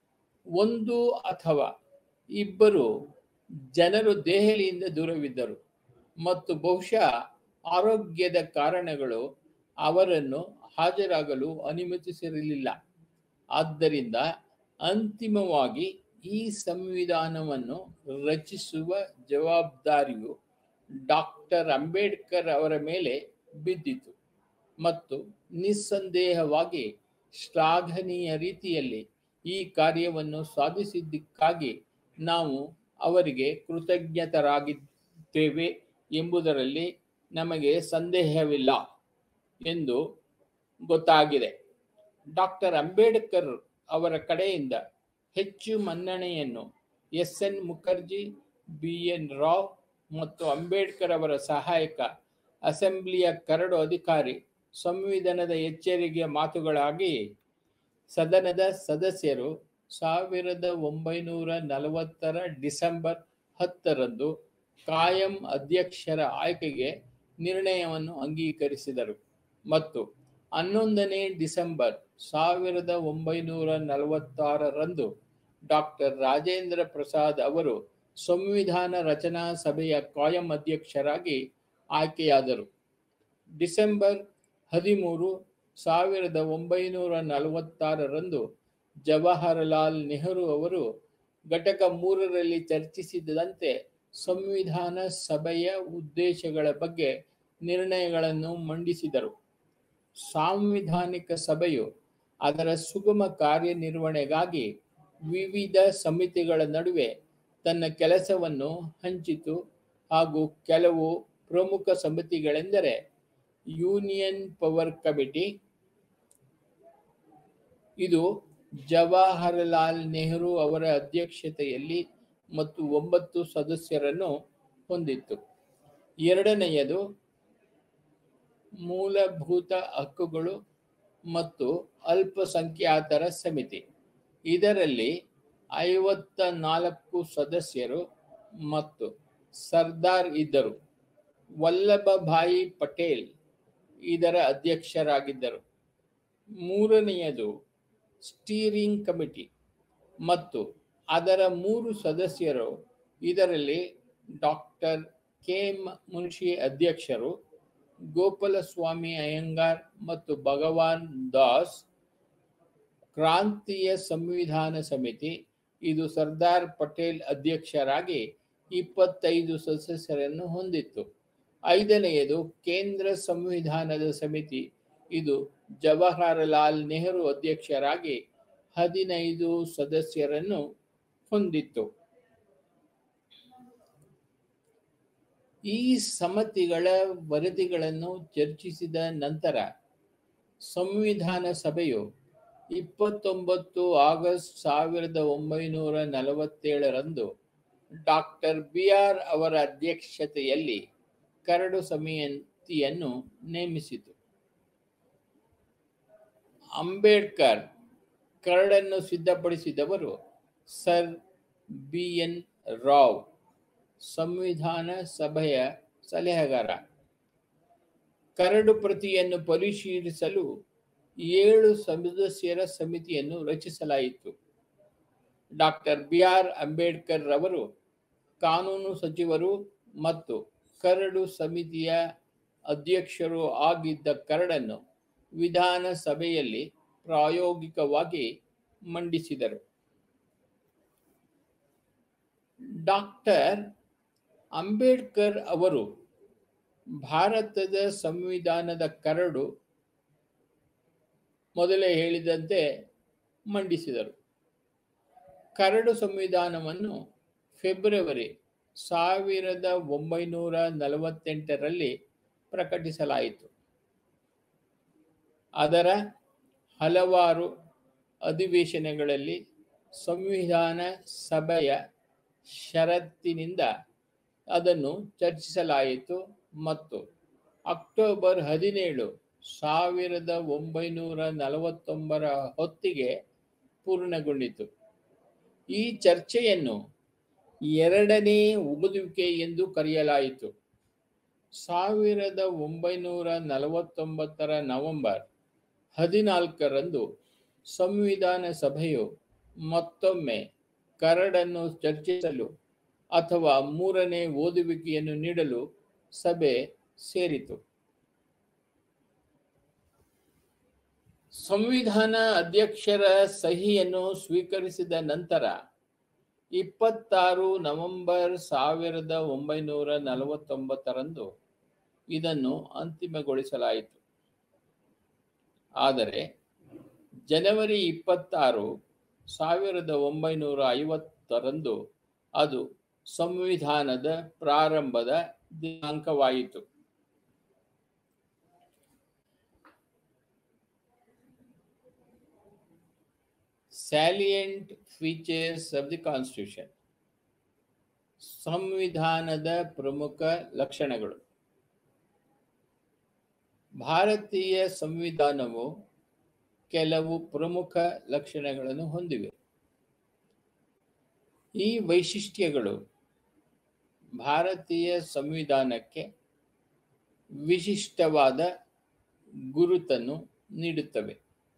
ಒಂದು ಅಥವಾ ಇಬ್ಬರು ಜನರು ದೆಹಲಿಯಿಂದ ದೂರವಿದ್ದರು ಮತ್ತು ಬಹುಶಃ ಆರೋಗ್ಯದ ಕಾರಣಗಳು ಅವರನ್ನು ಹಾಜರಾಗಲು ಅನುಮತಿಸಿರಲಿಲ್ಲ ಆದ್ದರಿಂದ ಅಂತಿಮವಾಗಿ ಈ ಸಂವಿಧಾನವನ್ನು ರಚಿಸುವ ಜವಾಬ್ದಾರಿಯು ಡಾಕ್ಟರ್ ಅಂಬೇಡ್ಕರ್ ಅವರ ಮೇಲೆ ಬಿದ್ದಿತು ಮತ್ತು ನಿಸ್ಸಂದೇಹವಾಗಿ ಶ್ಲಾಘನೀಯ ರೀತಿಯಲ್ಲಿ ಈ ಕಾರ್ಯವನ್ನು ಸಾಧಿಸಿದ್ದಕ್ಕಾಗಿ ನಾವು ಅವರಿಗೆ ಕೃತಜ್ಞತರಾಗಿದ್ದೇವೆ ಎಂಬುದರಲ್ಲಿ ನಮಗೆ ಸಂದೇಹವಿಲ್ಲ ಎಂದು ಗೊತ್ತಾಗಿದೆ ಡಾಕ್ಟರ್ ಅಂಬೇಡ್ಕರ್ ಅವರ ಕಡೆಯಿಂದ ಹೆಚ್ಚು ಮನ್ನಣೆಯನ್ನು S N Mukherjee B N Rao ಮತ್ತು ಅಂಬೇಡ್ಕರ್ ಅವರ ಸಹಾಯಕ ಅಸೆಂಬ್ಲಿಯ ಕರಡು ಅಧಿಕಾರಿ ಸಂವಿಧಾನದ ಎಚ್ಚರಿಕೆಯ ಮಾತುಗಳಾಗಿ ಸದನದ ಸದಸ್ಯರು ಸಾವಿರದ ಒಂಬೈನೂರ ನಲವತ್ತರ ಡಿಸೆಂಬರ್ ಹತ್ತರಂದು ಕಾಯಂ ಅಧ್ಯಕ್ಷರ ಆಯ್ಕೆಗೆ ನಿರ್ಣಯವನ್ನು ಅಂಗೀಕರಿಸಿದರು ಮತ್ತು ಹನ್ನೊಂದನೇ ಡಿಸೆಂಬರ್ ಸಾವಿರದ ಒಂಬೈನೂರ ನಲವತ್ತಾರರಂದು ಡಾಕ್ಟರ್ ರಾಜೇಂದ್ರ ಪ್ರಸಾದ್ ಅವರು ಸಂವಿಧಾನ ರಚನಾ ಸಭೆಯ ಕಾಯಂ ಅಧ್ಯಕ್ಷರಾಗಿ ಆಯ್ಕೆಯಾದರು ಡಿಸೆಂಬರ್ ಹದಿಮೂರು ಸಾವಿರದ ಒಂಬೈನೂರ ನಲವತ್ತಾರರಂದು ಜವಾಹರಲಾಲ್ ನೆಹರು ಅವರು ಘಟಕ ಮೂರರಲ್ಲಿ ಚರ್ಚಿಸಿದಂತೆ ಸಂವಿಧಾನ ಸಭೆಯ ಉದ್ದೇಶಗಳ ಬಗ್ಗೆ ನಿರ್ಣಯಗಳನ್ನು ಮಂಡಿಸಿದರು ಸಾಂವಿಧಾನಿಕ ಸಭೆಯು ಅದರ ಸುಗಮ ಕಾರ್ಯನಿರ್ವಹಣೆಗಾಗಿ ವಿವಿಧ ಸಮಿತಿಗಳ ನಡುವೆ ತನ್ನ ಕೆಲಸವನ್ನು ಹಂಚಿತು ಹಾಗೂ ಕೆಲವು ಪ್ರಮುಖ ಸಮಿತಿಗಳೆಂದರೆ ಯೂನಿಯನ್ ಪವರ್ ಕಮಿಟಿ ಇದು ಜವಾಹರಲಾಲ್ ನೆಹರು ಅವರ ಅಧ್ಯಕ್ಷತೆಯಲ್ಲಿ ಮತ್ತು ಒಂಬತ್ತು ಸದಸ್ಯರನ್ನು ಹೊಂದಿತ್ತು ಎರಡನೆಯದು ಮೂಲಭೂತ ಹಕ್ಕುಗಳು ಮತ್ತು ಅಲ್ಪಸಂಖ್ಯಾತರ ಸಮಿತಿ ಇದರಲ್ಲಿ ಐವತ್ತ ನಾಲ್ಕು ಸದಸ್ಯರು ಮತ್ತು ಸರ್ದಾರ್ ಇದ್ದರು ವಲ್ಲಭಭಾಯಿ ಪಟೇಲ್ ಇದರ ಅಧ್ಯಕ್ಷರಾಗಿದ್ದರು ಮೂರನೆಯದು ಸ್ಟೀರಿಂಗ್ ಕಮಿಟಿ ಮತ್ತು ಅದರ ಮೂರು ಸದಸ್ಯರು ಇದರಲ್ಲಿ ಡಾಕ್ಟರ್ ಕೆ ಮುನ್ಷಿ ಅಧ್ಯಕ್ಷರು ಗೋಪಾಲಸ್ವಾಮಿ ಅಯ್ಯಂಗಾರ್ ಮತ್ತು ಭಗವಾನ್ ದಾಸ್ ಕ್ರಾಂತಿಯ ಸಂವಿಧಾನ ಸಮಿತಿ ಇದು ಸರ್ದಾರ್ ಪಟೇಲ್ ಅಧ್ಯಕ್ಷರಾಗಿ ಇಪ್ಪತ್ತೈದು ಸದಸ್ಯರನ್ನು ಹೊಂದಿತ್ತು ಐದನೆಯದು ಕೇಂದ್ರ ಸಂವಿಧಾನದ ಸಮಿತಿ ಇದು ಜವಾಹರಲಾಲ್ ನೆಹರು ಅಧ್ಯಕ್ಷರಾಗಿ ಹದಿನೈದು ಸದಸ್ಯರನ್ನು ಹೊಂದಿತ್ತು ಈ ಸಮಿತಿಗಳ ವರದಿಗಳನ್ನು ಚರ್ಚಿಸಿದ ನಂತರ ಸಂವಿಧಾನ ಸಭೆಯು ಇಪ್ಪತ್ತೊಂಬತ್ತು ಆಗಸ್ಟ್ ಸಾವಿರದ ಒಂಬೈನೂರ ನಲವತ್ತೇಳರಂದು ಡಾಕ್ಟರ್ ಬಿ ಆರ್ ಅವರ ಅಧ್ಯಕ್ಷತೆಯಲ್ಲಿ ಕರಡು ಸಮಿತಿಯನ್ನು ನೇಮಿಸಿತು ಅಂಬೇಡ್ಕರ್ ಕರಡನ್ನು ಸಿದ್ಧಪಡಿಸಿದವರು ಸರ್ ಬಿ ಎನ್ ರಾವ್ ಸಂವಿಧಾನ ಸಭೆಯ ಸಲಹೆಗಾರ ಕರಡು ಪ್ರತಿಯನ್ನು ಪರಿಶೀಲಿಸಲು ಏಳು ಸದಸ್ಯರ ಸಮಿತಿಯನ್ನು ರಚಿಸಲಾಯಿತು ಡಾಕ್ಟರ್ ಬಿ ಆರ್ ಅಂಬೇಡ್ಕರ್ ರವರು ಕಾನೂನು ಸಚಿವರು ಮತ್ತು ಕರಡು ಸಮಿತಿಯ ಅಧ್ಯಕ್ಷರು ಆಗಿದ್ದ ಕರಡನ್ನು ವಿಧಾನಸಭೆಯಲ್ಲಿ ಪ್ರಾಯೋಗಿಕವಾಗಿ ಮಂಡಿಸಿದರು ಡಾಕ್ಟರ್ ಅಂಬೇಡ್ಕರ್ ಅವರು ಭಾರತದ ಸಂವಿಧಾನದ ಕರಡು ಮೊದಲೇ ಹೇಳಿದಂತೆ ಮಂಡಿಸಿದರು ಕರಡು ಸಂವಿಧಾನವನ್ನು ಫೆಬ್ರವರಿ ಸಾವಿರದ ಒಂಬೈನೂರ ನಲವತ್ತೆಂಟರಲ್ಲಿ ಪ್ರಕಟಿಸಲಾಯಿತು ಅದರ ಹಲವಾರು ಅಧಿವೇಶನಗಳಲ್ಲಿ ಸಂವಿಧಾನ ಸಭೆಯ ಷರತ್ತಿನಿಂದ ಅದನ್ನು ಚರ್ಚಿಸಲಾಯಿತು ಮತ್ತು ಅಕ್ಟೋಬರ್ ಹದಿನೇಳು ಸಾವಿರದ ಒಂಬೈನೂರ ನಲವತ್ತೊಂಬರ ಹೊತ್ತಿಗೆ ಪೂರ್ಣಗೊಂಡಿತು ಈ ಚರ್ಚೆಯನ್ನು ಎರಡನೇ ಓದುವಿಕೆ ಎಂದು ಕರೆಯಲಾಯಿತು ಸಾವಿರದ ಒಂಬೈನೂರ ನಲವತ್ತೊಂಬತ್ತರ ನವೆಂಬರ್ ಹದಿನಾಲ್ಕರಂದು ಸಂವಿಧಾನ ಸಭೆಯು ಮತ್ತೊಮ್ಮೆ ಕರಡನ್ನು ಚರ್ಚಿಸಲು ಅಥವಾ ಮೂರನೇ ಓದುವಿಕೆಯನ್ನು ನೀಡಲು ಸಭೆ ಸೇರಿತು ಸಂವಿಧಾನ ಅಧ್ಯಕ್ಷರ ಸಹಿಯನ್ನು ಸ್ವೀಕರಿಸಿದ ನಂತರ ಇಪ್ಪತ್ತಾರು ನವೆಂಬರ್ ಸಾವಿರದ ಒಂಬೈನೂರ ನಲವತ್ತೊಂಬತ್ತರಂದು ಇದನ್ನು ಅಂತಿಮಗೊಳಿಸಲಾಯಿತು ಆದರೆ ಜನವರಿ ಇಪ್ಪತ್ತಾರು ಸಾವಿರದ ಒಂಬೈನೂರ ಐವತ್ತರಂದು ಅದು ಸಂವಿಧಾನದ ಪ್ರಾರಂಭದ ದಿನಾಂಕವಾಯಿತು salient features of the constitution ಸಂವಿಧಾನದ ಪ್ರಮುಖ ಲಕ್ಷಣಗಳು ಭಾರತೀಯ ಸಂವಿಧಾನವು ಕೆಲವು ಪ್ರಮುಖ ಲಕ್ಷಣಗಳನ್ನು ಹೊಂದಿವೆ ಈ ವೈಶಿಷ್ಟ್ಯಗಳು ಭಾರತೀಯ ಸಂವಿಧಾನಕ್ಕೆ ವಿಶಿಷ್ಟವಾದ ಗುರುತನ್ನು ನೀಡುತ್ತವೆ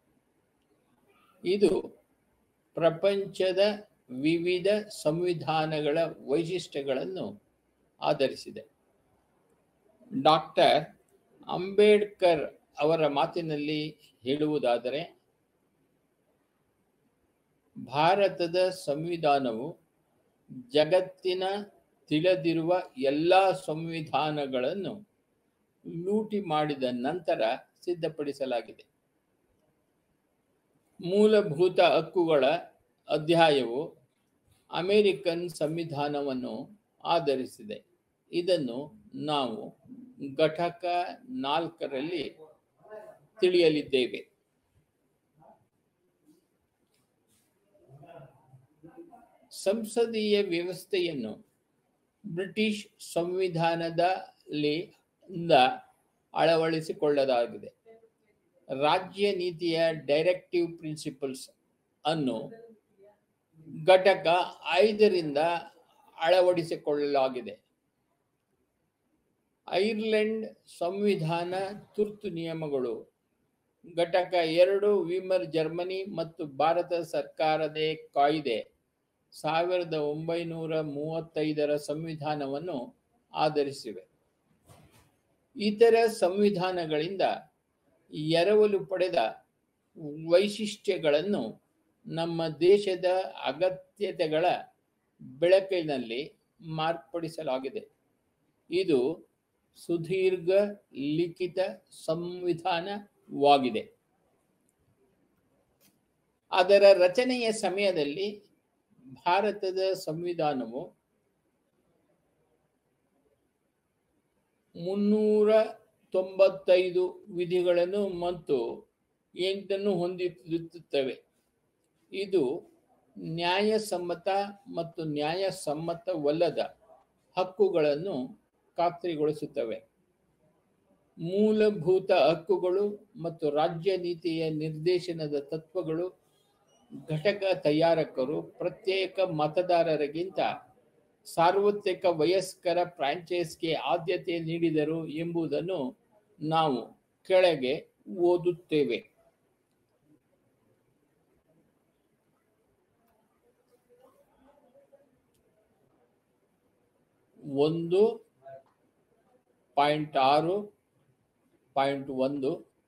ಇದು ಪ್ರಪಂಚದ ವಿವಿಧ ಸಂವಿಧಾನಗಳ ವೈಶಿಷ್ಟ್ಯಗಳನ್ನು ಆಧರಿಸಿದೆ ಡಾಕ್ಟರ್ ಅಂಬೇಡ್ಕರ್ ಅವರ ಮಾತಿನಲ್ಲಿ ಹೇಳುವುದಾದರೆ ಭಾರತದ ಸಂವಿಧಾನವು ಜಗತ್ತಿನ ತಿಳಿದಿರುವ ಎಲ್ಲ ಸಂವಿಧಾನಗಳನ್ನು ಲೂಟಿ ಮಾಡಿದ ನಂತರ ಸಿದ್ಧಪಡಿಸಲಾಗಿದೆ ಮೂಲಭೂತ ಹಕ್ಕುಗಳ ಅಧ್ಯಾಯವು ಅಮೆರಿಕನ್ ಸಂವಿಧಾನವನ್ನು ಆಧರಿಸಿದೆ ಇದನ್ನು ನಾವು ಘಟಕ ನಾಲ್ಕರಲ್ಲಿ ತಿಳಿಯಲಿದ್ದೇವೆ ಸಂಸದೀಯ ವ್ಯವಸ್ಥೆಯನ್ನು ಬ್ರಿಟಿಷ್ ಸಂವಿಧಾನದಲ್ಲಿ ಅಳವಡಿಸಿಕೊಳ್ಳಲಾಗಿದೆ ರಾಜ್ಯ ನೀತಿಯ ಡೈರೆಕ್ಟಿವ್ ಪ್ರಿನ್ಸಿಪಲ್ಸ್ ಅನ್ನು ಘಟಕ ಐದರಿಂದ ಅಳವಡಿಸಿಕೊಳ್ಳಲಾಗಿದೆ ಐರ್ಲೆಂಡ್ ಸಂವಿಧಾನ ತುರ್ತು ನಿಯಮಗಳು ಘಟಕ ಎರಡು ವಿಮರ್ ಜರ್ಮನಿ ಮತ್ತು ಭಾರತ ಸರ್ಕಾರದ ಕಾಯ್ದೆ ಸಾವಿರದ ಒಂಬೈನೂರ ಮೂವತ್ತೈದರ ಸಂವಿಧಾನವನ್ನು ಆಧರಿಸಿವೆ ಇತರ ಸಂವಿಧಾನಗಳಿಂದ ಎರವಲು ಪಡೆದ ವೈಶಿಷ್ಟ್ಯಗಳನ್ನು ನಮ್ಮ ದೇಶದ ಅಗತ್ಯತೆಗಳ ಬೆಳಕಿನಲ್ಲಿ ಮಾರ್ಪಡಿಸಲಾಗಿದೆ ಇದು ಸುದೀರ್ಘ ಲಿಖಿತ ಸಂವಿಧಾನವಾಗಿದೆ ಅದರ ರಚನೆಯ ಸಮಯದಲ್ಲಿ ಭಾರತದ ಸಂವಿಧಾನವು ಮುನ್ನೂರ ತೊಂಬತ್ತೈದು ವಿಧಿಗಳನ್ನು ಮತ್ತು ಎಂಟನ್ನು ಹೊಂದಿರುತ್ತವೆ ಇದು ನ್ಯಾಯಸಮ್ಮತ ಮತ್ತು ನ್ಯಾಯಸಮ್ಮತವಲ್ಲದ ಹಕ್ಕುಗಳನ್ನು ಖಾತ್ರಿಗೊಳಿಸುತ್ತವೆ ಮೂಲಭೂತ ಹಕ್ಕುಗಳು ಮತ್ತು ರಾಜ್ಯ ನೀತಿಯ ನಿರ್ದೇಶನದ ತತ್ವಗಳು ಘಟಕ ತಯಾರಕರು ಪ್ರತ್ಯೇಕ ಮತದಾರರಿಗಿಂತ ಸಾರ್ವತ್ರಿಕ ವಯಸ್ಕರ ಫ್ರಾಂಚೈಸ್ಗೆ ಆದ್ಯತೆ ನೀಡಿದರು ಎಂಬುದನ್ನು ನಾವು ಕೆಳಗೆ ಓದುತ್ತೇವೆ ಒಂದು ಪಾಯಿಂಟ್ ಆರು ಪಾಯಿಂಟ್ ಒಂದು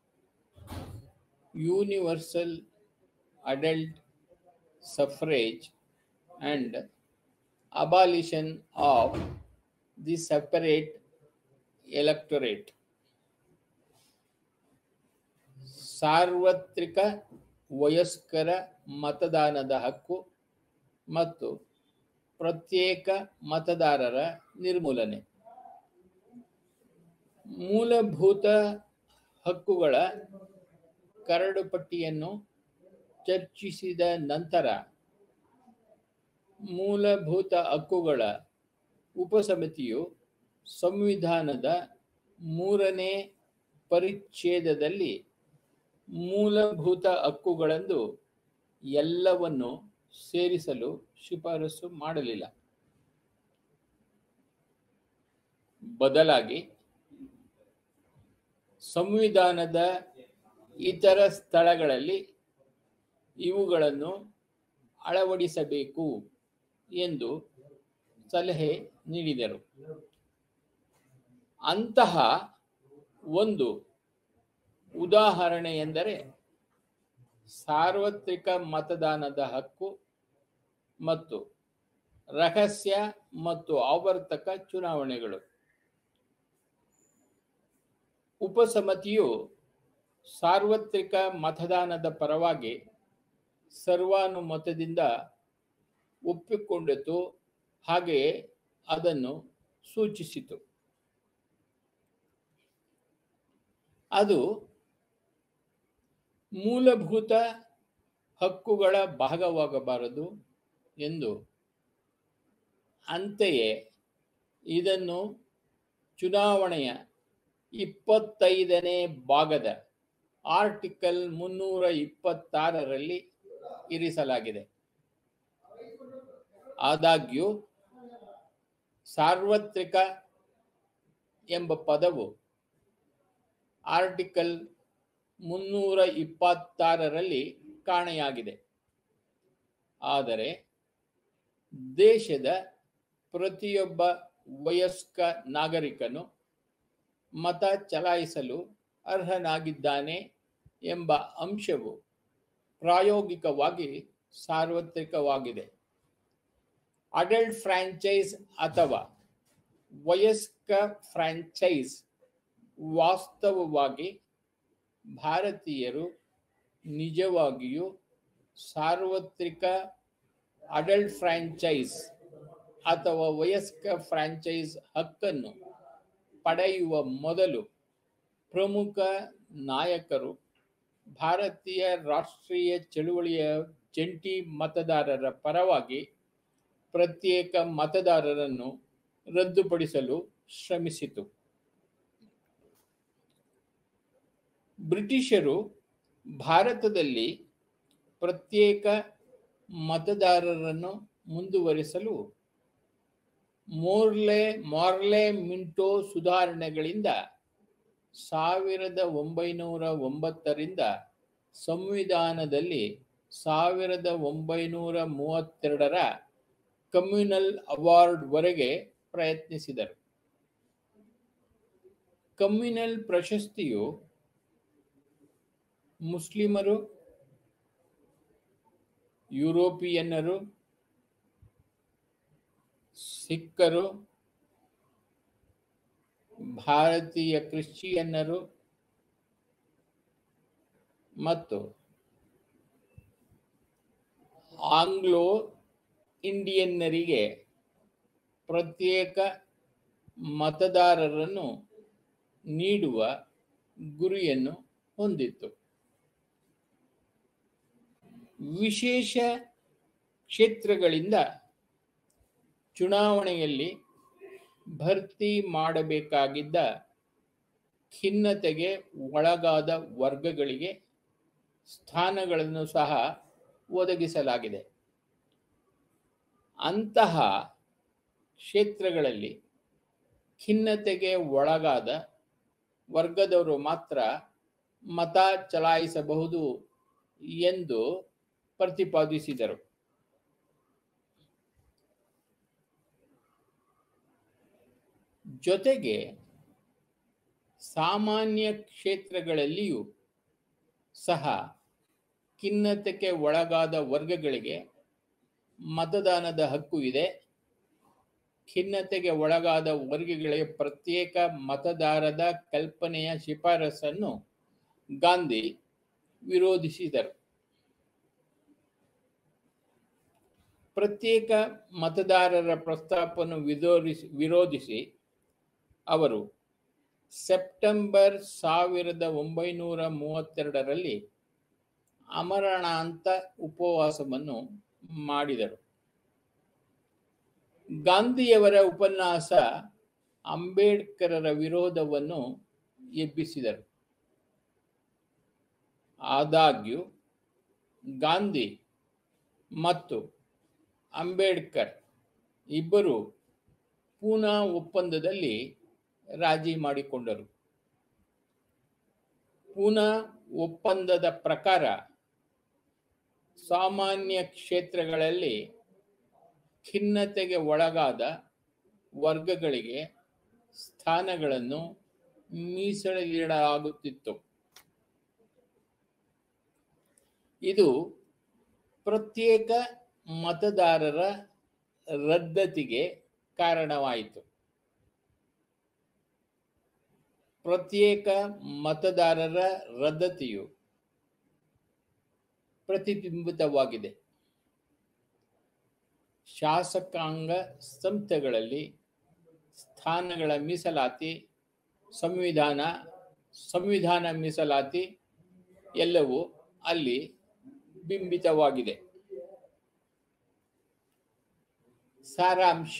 universal adult suffrage and abolition of the separate electorate ಸಾರ್ವತ್ರಿಕ ವಯಸ್ಕರ ಮತದಾನದ ಹಕ್ಕು ಮತ್ತು ಪ್ರತ್ಯೇಕ ಮತದಾರರ ನಿರ್ಮೂಲನೆ ಮೂಲಭೂತ ಹಕ್ಕುಗಳ ಕರಡು ಪಟ್ಟಿಯನ್ನು ಚರ್ಚಿಸಿದ ನಂತರ ಮೂಲಭೂತ ಹಕ್ಕುಗಳ ಉಪಸಮಿತಿಯು ಸಂವಿಧಾನದ ಮೂರನೇ ಪರಿಚ್ಛೇದದಲ್ಲಿ ಮೂಲಭೂತ ಹಕ್ಕುಗಳೆಂದು ಎಲ್ಲವನ್ನು ಸೇರಿಸಲು ಶಿಫಾರಸು ಮಾಡಲಿಲ್ಲ ಬದಲಾಗಿ ಸಂವಿಧಾನದ ಇತರ ಸ್ಥಳಗಳಲ್ಲಿ ಇವುಗಳನ್ನು ಅಳವಡಿಸಬೇಕು ಎಂದು ಸಲಹೆ ನೀಡಿದರು ಅಂತಹ ಒಂದು ಉದಾಹರಣೆ ಎಂದರೆ ಸಾರ್ವತ್ರಿಕ ಮತದಾನದ ಹಕ್ಕು ಮತ್ತು ರಹಸ್ಯ ಮತ್ತು ಆವರ್ತಕ ಚುನಾವಣೆಗಳು ಉಪಸಮಿತಿಯು ಸಾರ್ವತ್ರಿಕ ಮತದಾನದ ಪರವಾಗಿ ಸರ್ವಾನುಮತದಿಂದ ಒಪ್ಪಿಕೊಂಡಿತು ಹಾಗೆಯೇ ಅದನ್ನು ಸೂಚಿಸಿತು ಅದು ಮೂಲಭೂತ ಹಕ್ಕುಗಳ ಭಾಗವಾಗಬಾರದು ಎಂದು ಅಂತೆಯೇ ಇದನ್ನು ಚುನಾವಣೆಯ ಇಪ್ಪತ್ತೈದನೇ ಭಾಗದ ಆರ್ಟಿಕಲ್ ಮುನ್ನೂರ ಇಪ್ಪತ್ತಾರರಲ್ಲಿ ಇರಿಸಲಾಗಿದೆ ಆದಾಗ್ಯೂ ಸಾರ್ವತ್ರಿಕ ಎಂಬ ಪದವು ಆರ್ಟಿಕಲ್ ಮುನ್ನೂರ ಇಪ್ಪತ್ತಾರರಲ್ಲಿ ಕಾಣೆಯಾಗಿದೆ ಆದರೆ ದೇಶದ ಪ್ರತಿಯೊಬ್ಬ ವಯಸ್ಕ ನಾಗರಿಕನು ಮತ ಚಲಾಯಿಸಲು ಅರ್ಹನಾಗಿದ್ದಾನೆ ಎಂಬ ಅಂಶವು ಪ್ರಾಯೋಗಿಕವಾಗಿ ಸಾರ್ವತ್ರಿಕವಾಗಿದೆ ಅಡಲ್ಟ್ ಫ್ರಾಂಚೈಸ್ ಅಥವಾ ವಯಸ್ಕ ಫ್ರಾಂಚೈಸ್ ವಾಸ್ತವವಾಗಿ ಭಾರತೀಯರು ನಿಜವಾಗಿಯೂ ಸಾರ್ವತ್ರಿಕ ಅಡಲ್ಟ್ ಫ್ರಾಂಚೈಸ್ ಅಥವಾ ವಯಸ್ಕ ಫ್ರಾಂಚೈಸ್ ಹಕ್ಕನ್ನು ಪಡೆಯುವ ಮೊದಲು ಪ್ರಮುಖ ನಾಯಕರು ಭಾರತೀಯ ರಾಷ್ಟ್ರೀಯ ಚಳುವಳಿಯ ಜಂಟಿ ಮತದಾರರ ಪರವಾಗಿ ಪ್ರತ್ಯೇಕ ಮತದಾರರನ್ನು ರದ್ದುಪಡಿಸಲು ಶ್ರಮಿಸಿತು ಬ್ರಿಟಿಷರು ಭಾರತದಲ್ಲಿ ಪ್ರತ್ಯೇಕ ಮತದಾರರನ್ನು ಮುಂದುವರಿಸಲು ಮೋರ್ಲೆ ಮಾರ್ಲೆ ಮಿಂಟೋ ಸುಧಾರಣೆಗಳಿಂದ ಸಾವಿರದ ಒಂಬೈನೂರ ಒಂಬತ್ತರಿಂದ ಸಂವಿಧಾನದಲ್ಲಿ ಸಾವಿರದ ಒಂಬೈನೂರ ಮೂವತ್ತೆರಡರ ಕಮ್ಯುನಲ್ ಅವಾರ್ಡ್ವರೆಗೆ ಪ್ರಯತ್ನಿಸಿದರು ಕಮ್ಯುನಲ್ ಪ್ರಶಸ್ತಿಯು ಮುಸ್ಲಿಮರು ಯುರೋಪಿಯನ್ನರು ಸಿಖ್ಖರು ಭಾರತೀಯ ಕ್ರಿಶ್ಚಿಯನ್ನರು ಮತ್ತು ಆಂಗ್ಲೋ ಇಂಡಿಯನ್ನರಿಗೆ ಪ್ರತ್ಯೇಕ ಮತದಾರರನ್ನು ನೀಡುವ ಗುರಿಯನ್ನು ಹೊಂದಿತ್ತು ವಿಶೇಷ ಕ್ಷೇತ್ರಗಳಿಂದ ಚುನಾವಣೆಯಲ್ಲಿ ಭರ್ತಿ ಮಾಡಬೇಕಾಗಿದ್ದ ಖಿನ್ನತೆಗೆ ಒಳಗಾದ ವರ್ಗಗಳಿಗೆ ಸ್ಥಾನಗಳನ್ನು ಸಹ ಒದಗಿಸಲಾಗಿದೆ ಅಂತಹ ಕ್ಷೇತ್ರಗಳಲ್ಲಿ ಖಿನ್ನತೆಗೆ ಒಳಗಾದ ವರ್ಗದವರು ಮಾತ್ರ ಮತ ಚಲಾಯಿಸಬಹುದು ಎಂದು ಪ್ರತಿಪಾದಿಸಿದರು ಜೊತೆಗೆ ಸಾಮಾನ್ಯ ಕ್ಷೇತ್ರಗಳಲ್ಲಿಯೂ ಸಹ ಖಿನ್ನತೆಗೆ ಒಳಗಾದ ವರ್ಗಗಳಿಗೆ ಮತದಾನದ ಹಕ್ಕು ಇದೆ ಖಿನ್ನತೆಗೆ ಒಳಗಾದ ವರ್ಗಗಳಿಗೆ ಪ್ರತ್ಯೇಕ ಮತದಾರದ ಕಲ್ಪನೆಯ ಶಿಫಾರಸನ್ನು ಗಾಂಧಿ ವಿರೋಧಿಸಿದರು ಪ್ರತ್ಯೇಕ ಮತದಾರರ ಪ್ರಸ್ತಾಪವನ್ನು ವಿರೋಧಿಸಿ ವಿರೋಧಿಸಿ ಅವರು ಸೆಪ್ಟೆಂಬರ್ ಸಾವಿರದ ಒಂಬೈನೂರ ಮೂವತ್ತೆರಡರಲ್ಲಿ ಅಮರಣಾಂತ ಉಪವಾಸವನ್ನು ಮಾಡಿದರು ಗಾಂಧಿಯವರ ಉಪನ್ಯಾಸ ಅಂಬೇಡ್ಕರರ ವಿರೋಧವನ್ನು ಎಬ್ಬಿಸಿದರು ಆದಾಗ್ಯೂ ಗಾಂಧಿ ಮತ್ತು ಅಂಬೇಡ್ಕರ್ ಇಬ್ಬರು ಪೂನಾ ಒಪ್ಪಂದದಲ್ಲಿ ರಾಜಿ ಮಾಡಿಕೊಂಡರು ಪೂನಾ ಒಪ್ಪಂದದ ಪ್ರಕಾರ ಸಾಮಾನ್ಯ ಕ್ಷೇತ್ರಗಳಲ್ಲಿ ಖಿನ್ನತೆಗೆ ಒಳಗಾದ ವರ್ಗಗಳಿಗೆ ಸ್ಥಾನಗಳನ್ನು ಮೀಸಲಿಡಲಾಗುತ್ತಿತ್ತು ಇದು ಪ್ರತ್ಯೇಕ ಮತದಾರರ ರದ್ದತಿಗೆ ಕಾರಣವಾಯಿತು ಪ್ರತ್ಯೇಕ ಮತದಾರರ ರದ್ದತಿಯು ಪ್ರತಿಬಿಂಬಿತವಾಗಿದೆ ಶಾಸಕಾಂಗ ಸಂಸ್ಥೆಗಳಲ್ಲಿ ಸ್ಥಾನಗಳ ಮೀಸಲಾತಿ ಸಂವಿಧಾನ ಸಂವಿಧಾನ ಮೀಸಲಾತಿ ಎಲ್ಲವೂ ಅಲ್ಲಿ ಬಿಂಬಿತವಾಗಿದೆ ಸಾರಾಂಶ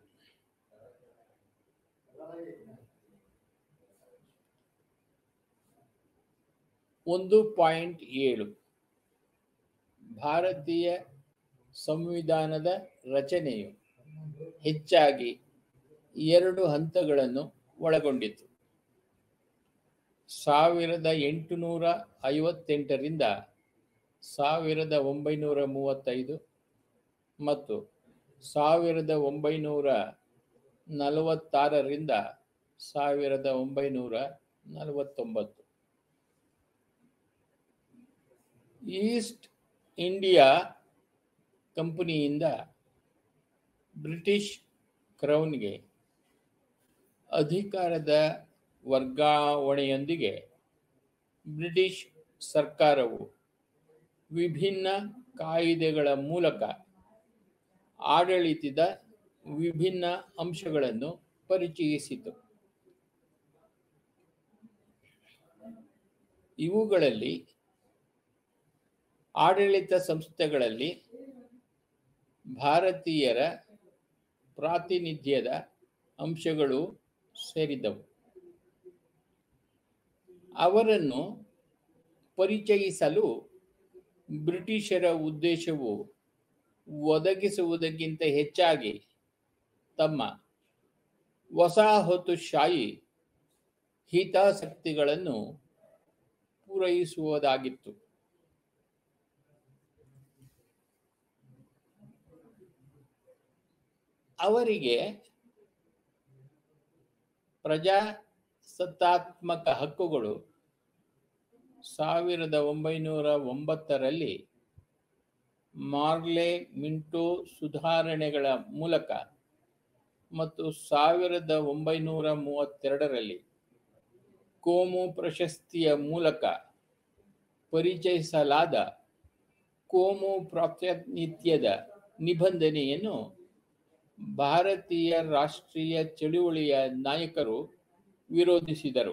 ಒಂದು ಪಾಯಿಂಟ್ ಏಳು ಭಾರತೀಯ ಸಂವಿಧಾನದ ರಚನೆಯು ಹೆಚ್ಚಾಗಿ ಎರಡು ಹಂತಗಳನ್ನು ಒಳಗೊಂಡಿತು ಸಾವಿರದ ಎಂಟುನೂರ ಐವತ್ತೆಂಟರಿಂದ ಸಾವಿರದ ಒಂಬೈನೂರ ಮೂವತ್ತೈದು ಮತ್ತು ಸಾವಿರದ ಒಂಬೈನೂರ ನಲವತ್ತಾರರಿಂದ ಸಾವಿರದ ಒಂಬೈನೂರ ನಲವತ್ತೊಂಬತ್ತು ಈಸ್ಟ್ ಇಂಡಿಯಾ ಕಂಪನಿಯಿಂದ ಬ್ರಿಟಿಷ್ ಕ್ರೌನ್ಗೆ ಅಧಿಕಾರದ ವರ್ಗಾವಣೆಯೊಂದಿಗೆ ಬ್ರಿಟಿಷ್ ಸರ್ಕಾರವು ವಿಭಿನ್ನ ಕಾಯಿದೆಗಳ ಮೂಲಕ ಆಡಳಿತದ ವಿಭಿನ್ನ ಅಂಶಗಳನ್ನು ಪರಿಚಯಿಸಿತು ಇವುಗಳಲ್ಲಿ ಆಡಳಿತ ಸಂಸ್ಥೆಗಳಲ್ಲಿ ಭಾರತೀಯರ ಪ್ರಾತಿನಿಧ್ಯದ ಅಂಶಗಳು ಸೇರಿದವು ಅವರನ್ನು ಪರಿಚಯಿಸಲು ಬ್ರಿಟಿಷರ ಉದ್ದೇಶವು ಒದಗಿಸುವುದಕ್ಕಿಂತ ಹೆಚ್ಚಾಗಿ ತಮ್ಮ ವಸಾಹತುಶಾಹಿ ಹಿತಾಸಕ್ತಿಗಳನ್ನು ಪೂರೈಸುವುದಾಗಿತ್ತು ಅವರಿಗೆ ಪ್ರಜಾಸತ್ತಾತ್ಮಕ ಹಕ್ಕುಗಳು ಸಾವಿರದ ಒಂಬೈನೂರ ಒಂಬತ್ತರಲ್ಲಿ ಮಾರ್ಲೆ ಮಿಂಟೋ ಸುಧಾರಣೆಗಳ ಮೂಲಕ ಮತ್ತು ಸಾವಿರದ ಒಂಬೈನೂರ ಮೂವತ್ತೆರಡರಲ್ಲಿ ಕೋಮು ಪ್ರಶಸ್ತಿಯ ಮೂಲಕ ಪರಿಚಯಿಸಲಾದ ಕೋಮು ಪ್ರಾತಿನಿಧ್ಯದ ನಿಬಂಧನೆಯನ್ನು ಭಾರತೀಯ ರಾಷ್ಟ್ರೀಯ ಚಳುವಳಿಯ ನಾಯಕರು ವಿರೋಧಿಸಿದರು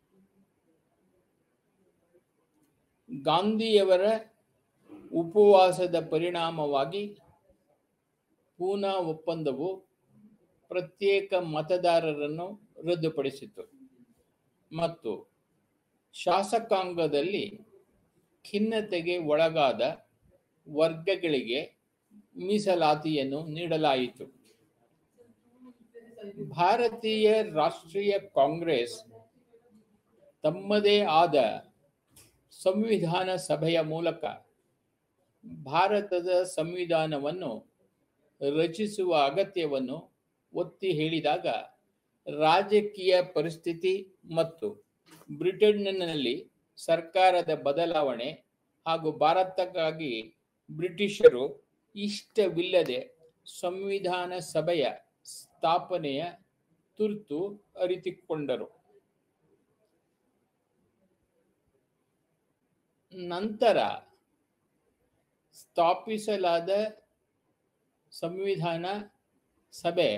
ಗಾಂಧಿಯವರ ಉಪವಾಸದ ಪರಿಣಾಮವಾಗಿ ಪೂನಾ ಒಪ್ಪಂದವು ಪ್ರತ್ಯೇಕ ಮತದಾರರನ್ನು ರದ್ದುಪಡಿಸಿತು ಮತ್ತು ಶಾಸಕಾಂಗದಲ್ಲಿ ಖಿನ್ನತೆಗೆ ಒಳಗಾದ ವರ್ಗಗಳಿಗೆ ಮೀಸಲಾತಿಯನ್ನು ನೀಡಲಾಯಿತು ಭಾರತೀಯ ರಾಷ್ಟ್ರೀಯ ಕಾಂಗ್ರೆಸ್ ತಮ್ಮದೇ ಆದ ಸಂವಿಧಾನ ಸಭೆಯ ಮೂಲಕ ಭಾರತದ ಸಂವಿಧಾನವನ್ನು ರಚಿಸುವ ಅಗತ್ಯವನ್ನು ಒತ್ತಿ ಹೇಳಿದಾಗ ರಾಜಕೀಯ ಪರಿಸ್ಥಿತಿ ಮತ್ತು ಬ್ರಿಟನ್ನಲ್ಲಿ ಸರ್ಕಾರದ ಬದಲಾವಣೆ ಹಾಗೂ ಭಾರತಕ್ಕಾಗಿ ಬ್ರಿಟಿಷರು ಇಷ್ಟವಿಲ್ಲದೆ ಸಂವಿಧಾನ ಸಭೆಯ ಸ್ಥಾಪನೆಯ ತುರ್ತು ಅರಿತುಕೊಂಡರು ನಂತರ ಸ್ಥಾಪಿಸಲಾದ ಸಂವಿಧಾನ ಸಭೆ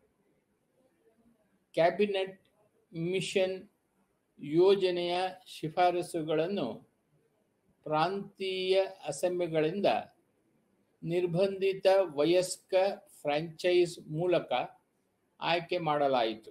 ಕ್ಯಾಬಿನೆಟ್ ಮಿಷನ್ ಯೋಜನೆಯ ಶಿಫಾರಸುಗಳನ್ನು ಪ್ರಾಂತೀಯ ಅಸೆಂಬ್ಲಿಗಳಿಂದ ನಿರ್ಬಂಧಿತ ವಯಸ್ಕ ಫ್ರಾಂಚೈಸ್ ಮೂಲಕ ಆಯ್ಕೆ ಮಾಡಲಾಯಿತು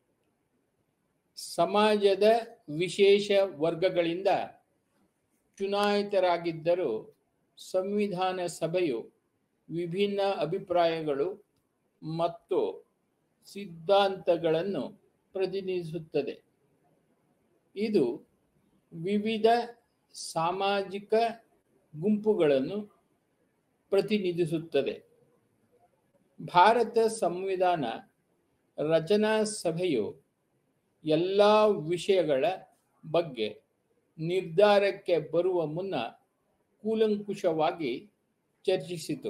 ಸಮಾಜದ ವಿಶೇಷ ವರ್ಗಗಳಿಂದ ಚುನಾಯಿತರಾಗಿದ್ದರೂ ಸಂವಿಧಾನ ಸಭೆಯು ವಿಭಿನ್ನ ಅಭಿಪ್ರಾಯಗಳು ಮತ್ತು ಸಿದ್ಧಾಂತಗಳನ್ನು ಪ್ರತಿನಿಧಿಸುತ್ತದೆ ಇದು ವಿವಿಧ ಸಾಮಾಜಿಕ ಗುಂಪುಗಳನ್ನು ಪ್ರತಿನಿಧಿಸುತ್ತದೆ ಭಾರತ ಸಂವಿಧಾನ ರಚನಾ ಸಭೆಯು ಎಲ್ಲ ವಿಷಯಗಳ ಬಗ್ಗೆ ನಿರ್ಧಾರಕ್ಕೆ ಬರುವ ಮುನ್ನ ಕೂಲಂಕುಷವಾಗಿ ಚರ್ಚಿಸಿತು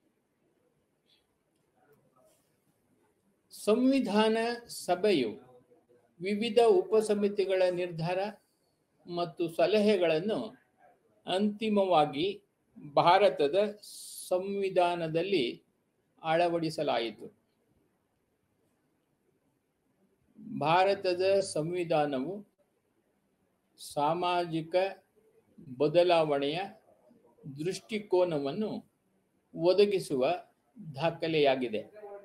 ಸಂವಿಧಾನ ಸಭೆಯು ವಿವಿಧ ಉಪಸಮಿತಿಗಳ ನಿರ್ಧಾರ ಮತ್ತು ಸಲಹೆಗಳನ್ನು ಅಂತಿಮವಾಗಿ ಭಾರತದ ಸಂವಿಧಾನದಲ್ಲಿ ಅಳವಡಿಸಲಾಯಿತು ಭಾರತದ ಸಂವಿಧಾನವು ಸಾಮಾಜಿಕ ಬದಲಾವಣೆಯ ದೃಷ್ಟಿಕೋನವನ್ನು ಒದಗಿಸುವ ದಾಖಲೆಯಾಗಿದೆ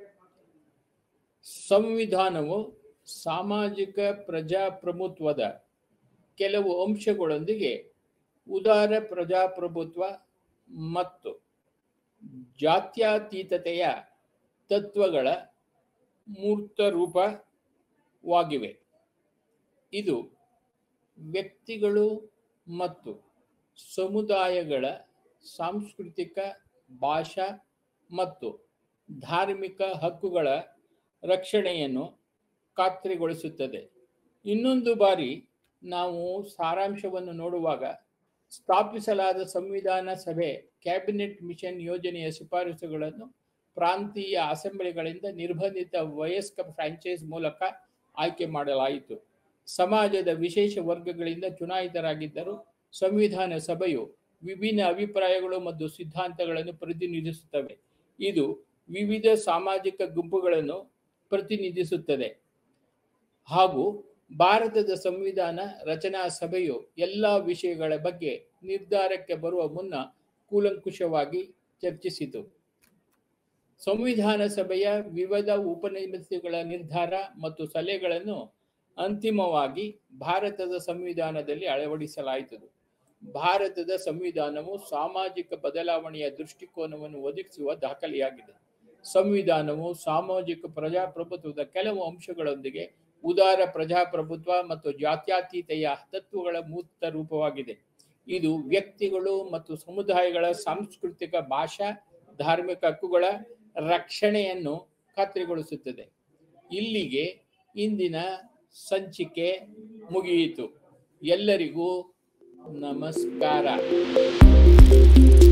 ಸಂವಿಧಾನವು ಸಾಮಾಜಿಕ ಪ್ರಜಾಪ್ರಭುತ್ವದ ಕೆಲವು ಅಂಶಗಳೊಂದಿಗೆ ಉದಾರ ಪ್ರಜಾಪ್ರಭುತ್ವ ಮತ್ತು ಜಾತ್ಯತೀತತೆಯ ತತ್ವಗಳ ಮೂರ್ತ ರೂಪವಾಗಿವೆ ಇದು ವ್ಯಕ್ತಿಗಳು ಮತ್ತು ಸಮುದಾಯಗಳ ಸಾಂಸ್ಕೃತಿಕ ಭಾಷಾ ಮತ್ತು ಧಾರ್ಮಿಕ ಹಕ್ಕುಗಳ ರಕ್ಷಣೆಯನ್ನು ಖಾತ್ರಿಗೊಳಿಸುತ್ತದೆ ಇನ್ನೊಂದು ಬಾರಿ ನಾವು ಸಾರಾಂಶವನ್ನು ನೋಡುವಾಗ ಸ್ಥಾಪಿಸಲಾದ ಸಂವಿಧಾನ ಸಭೆ ಕ್ಯಾಬಿನೆಟ್ ಮಿಷನ್ ಯೋಜನೆಯ ಶಿಫಾರಸುಗಳನ್ನು ಪ್ರಾಂತೀಯ ಅಸೆಂಬ್ಲಿಗಳಿಂದ ನಿರ್ಬಂಧಿತ ವಯಸ್ಕ ಫ್ರಾಂಚೈಸ್ ಮೂಲಕ ಆಯ್ಕೆ ಮಾಡಲಾಯಿತು ಸಮಾಜದ ವಿಶೇಷ ವರ್ಗಗಳಿಂದ ಚುನಾಯಿತರಾಗಿದ್ದರು ಸಂವಿಧಾನ ಸಭೆಯು ವಿಭಿನ್ನ ಅಭಿಪ್ರಾಯಗಳು ಮತ್ತು ಸಿದ್ಧಾಂತಗಳನ್ನು ಪ್ರತಿನಿಧಿಸುತ್ತವೆ ಇದು ವಿವಿಧ ಸಾಮಾಜಿಕ ಗುಂಪುಗಳನ್ನು ಪ್ರತಿನಿಧಿಸುತ್ತದೆ ಹಾಗೂ ಭಾರತದ ಸಂವಿಧಾನ ರಚನಾ ಸಭೆಯು ಎಲ್ಲ ವಿಷಯಗಳ ಬಗ್ಗೆ ನಿರ್ಧಾರಕ್ಕೆ ಬರುವ ಮುನ್ನ ಕೂಲಂಕುಷವಾಗಿ ಚರ್ಚಿಸಿತು ಸಂವಿಧಾನ ಸಭೆಯ ವಿವಿಧ ಉಪನಿಮಿತಿಗಳ ನಿರ್ಧಾರ ಮತ್ತು ಸಲಹೆಗಳನ್ನು ಅಂತಿಮವಾಗಿ ಭಾರತದ ಸಂವಿಧಾನದಲ್ಲಿ ಅಳವಡಿಸಲಾಯಿತು ಭಾರತದ ಸಂವಿಧಾನವು ಸಾಮಾಜಿಕ ಬದಲಾವಣೆಯ ದೃಷ್ಟಿಕೋನವನ್ನು ಒದಗಿಸುವ ದಾಖಲೆಯಾಗಿದೆ ಸಂವಿಧಾನವು ಸಾಮಾಜಿಕ ಪ್ರಜಾಪ್ರಭುತ್ವದ ಕೆಲವು ಅಂಶಗಳೊಂದಿಗೆ ಉದಾರ ಪ್ರಜಾಪ್ರಭುತ್ವ ಮತ್ತು ಜಾತ್ಯತೀತೆಯ ತತ್ವಗಳ ಮೂರ್ತ ರೂಪವಾಗಿದೆ ಇದು ವ್ಯಕ್ತಿಗಳು ಮತ್ತು ಸಮುದಾಯಗಳ ಸಾಂಸ್ಕೃತಿಕ ಭಾಷಾ ಧಾರ್ಮಿಕ ಹಕ್ಕುಗಳ ರಕ್ಷಣೆಯನ್ನು ಖಾತ್ರಿಗೊಳಿಸುತ್ತದೆ ಇಲ್ಲಿಗೆ ಇಂದಿನ ಸಂಚಿಕೆ ಮುಗಿಯಿತು ಎಲ್ಲರಿಗೂ ನಮಸ್ಕಾರ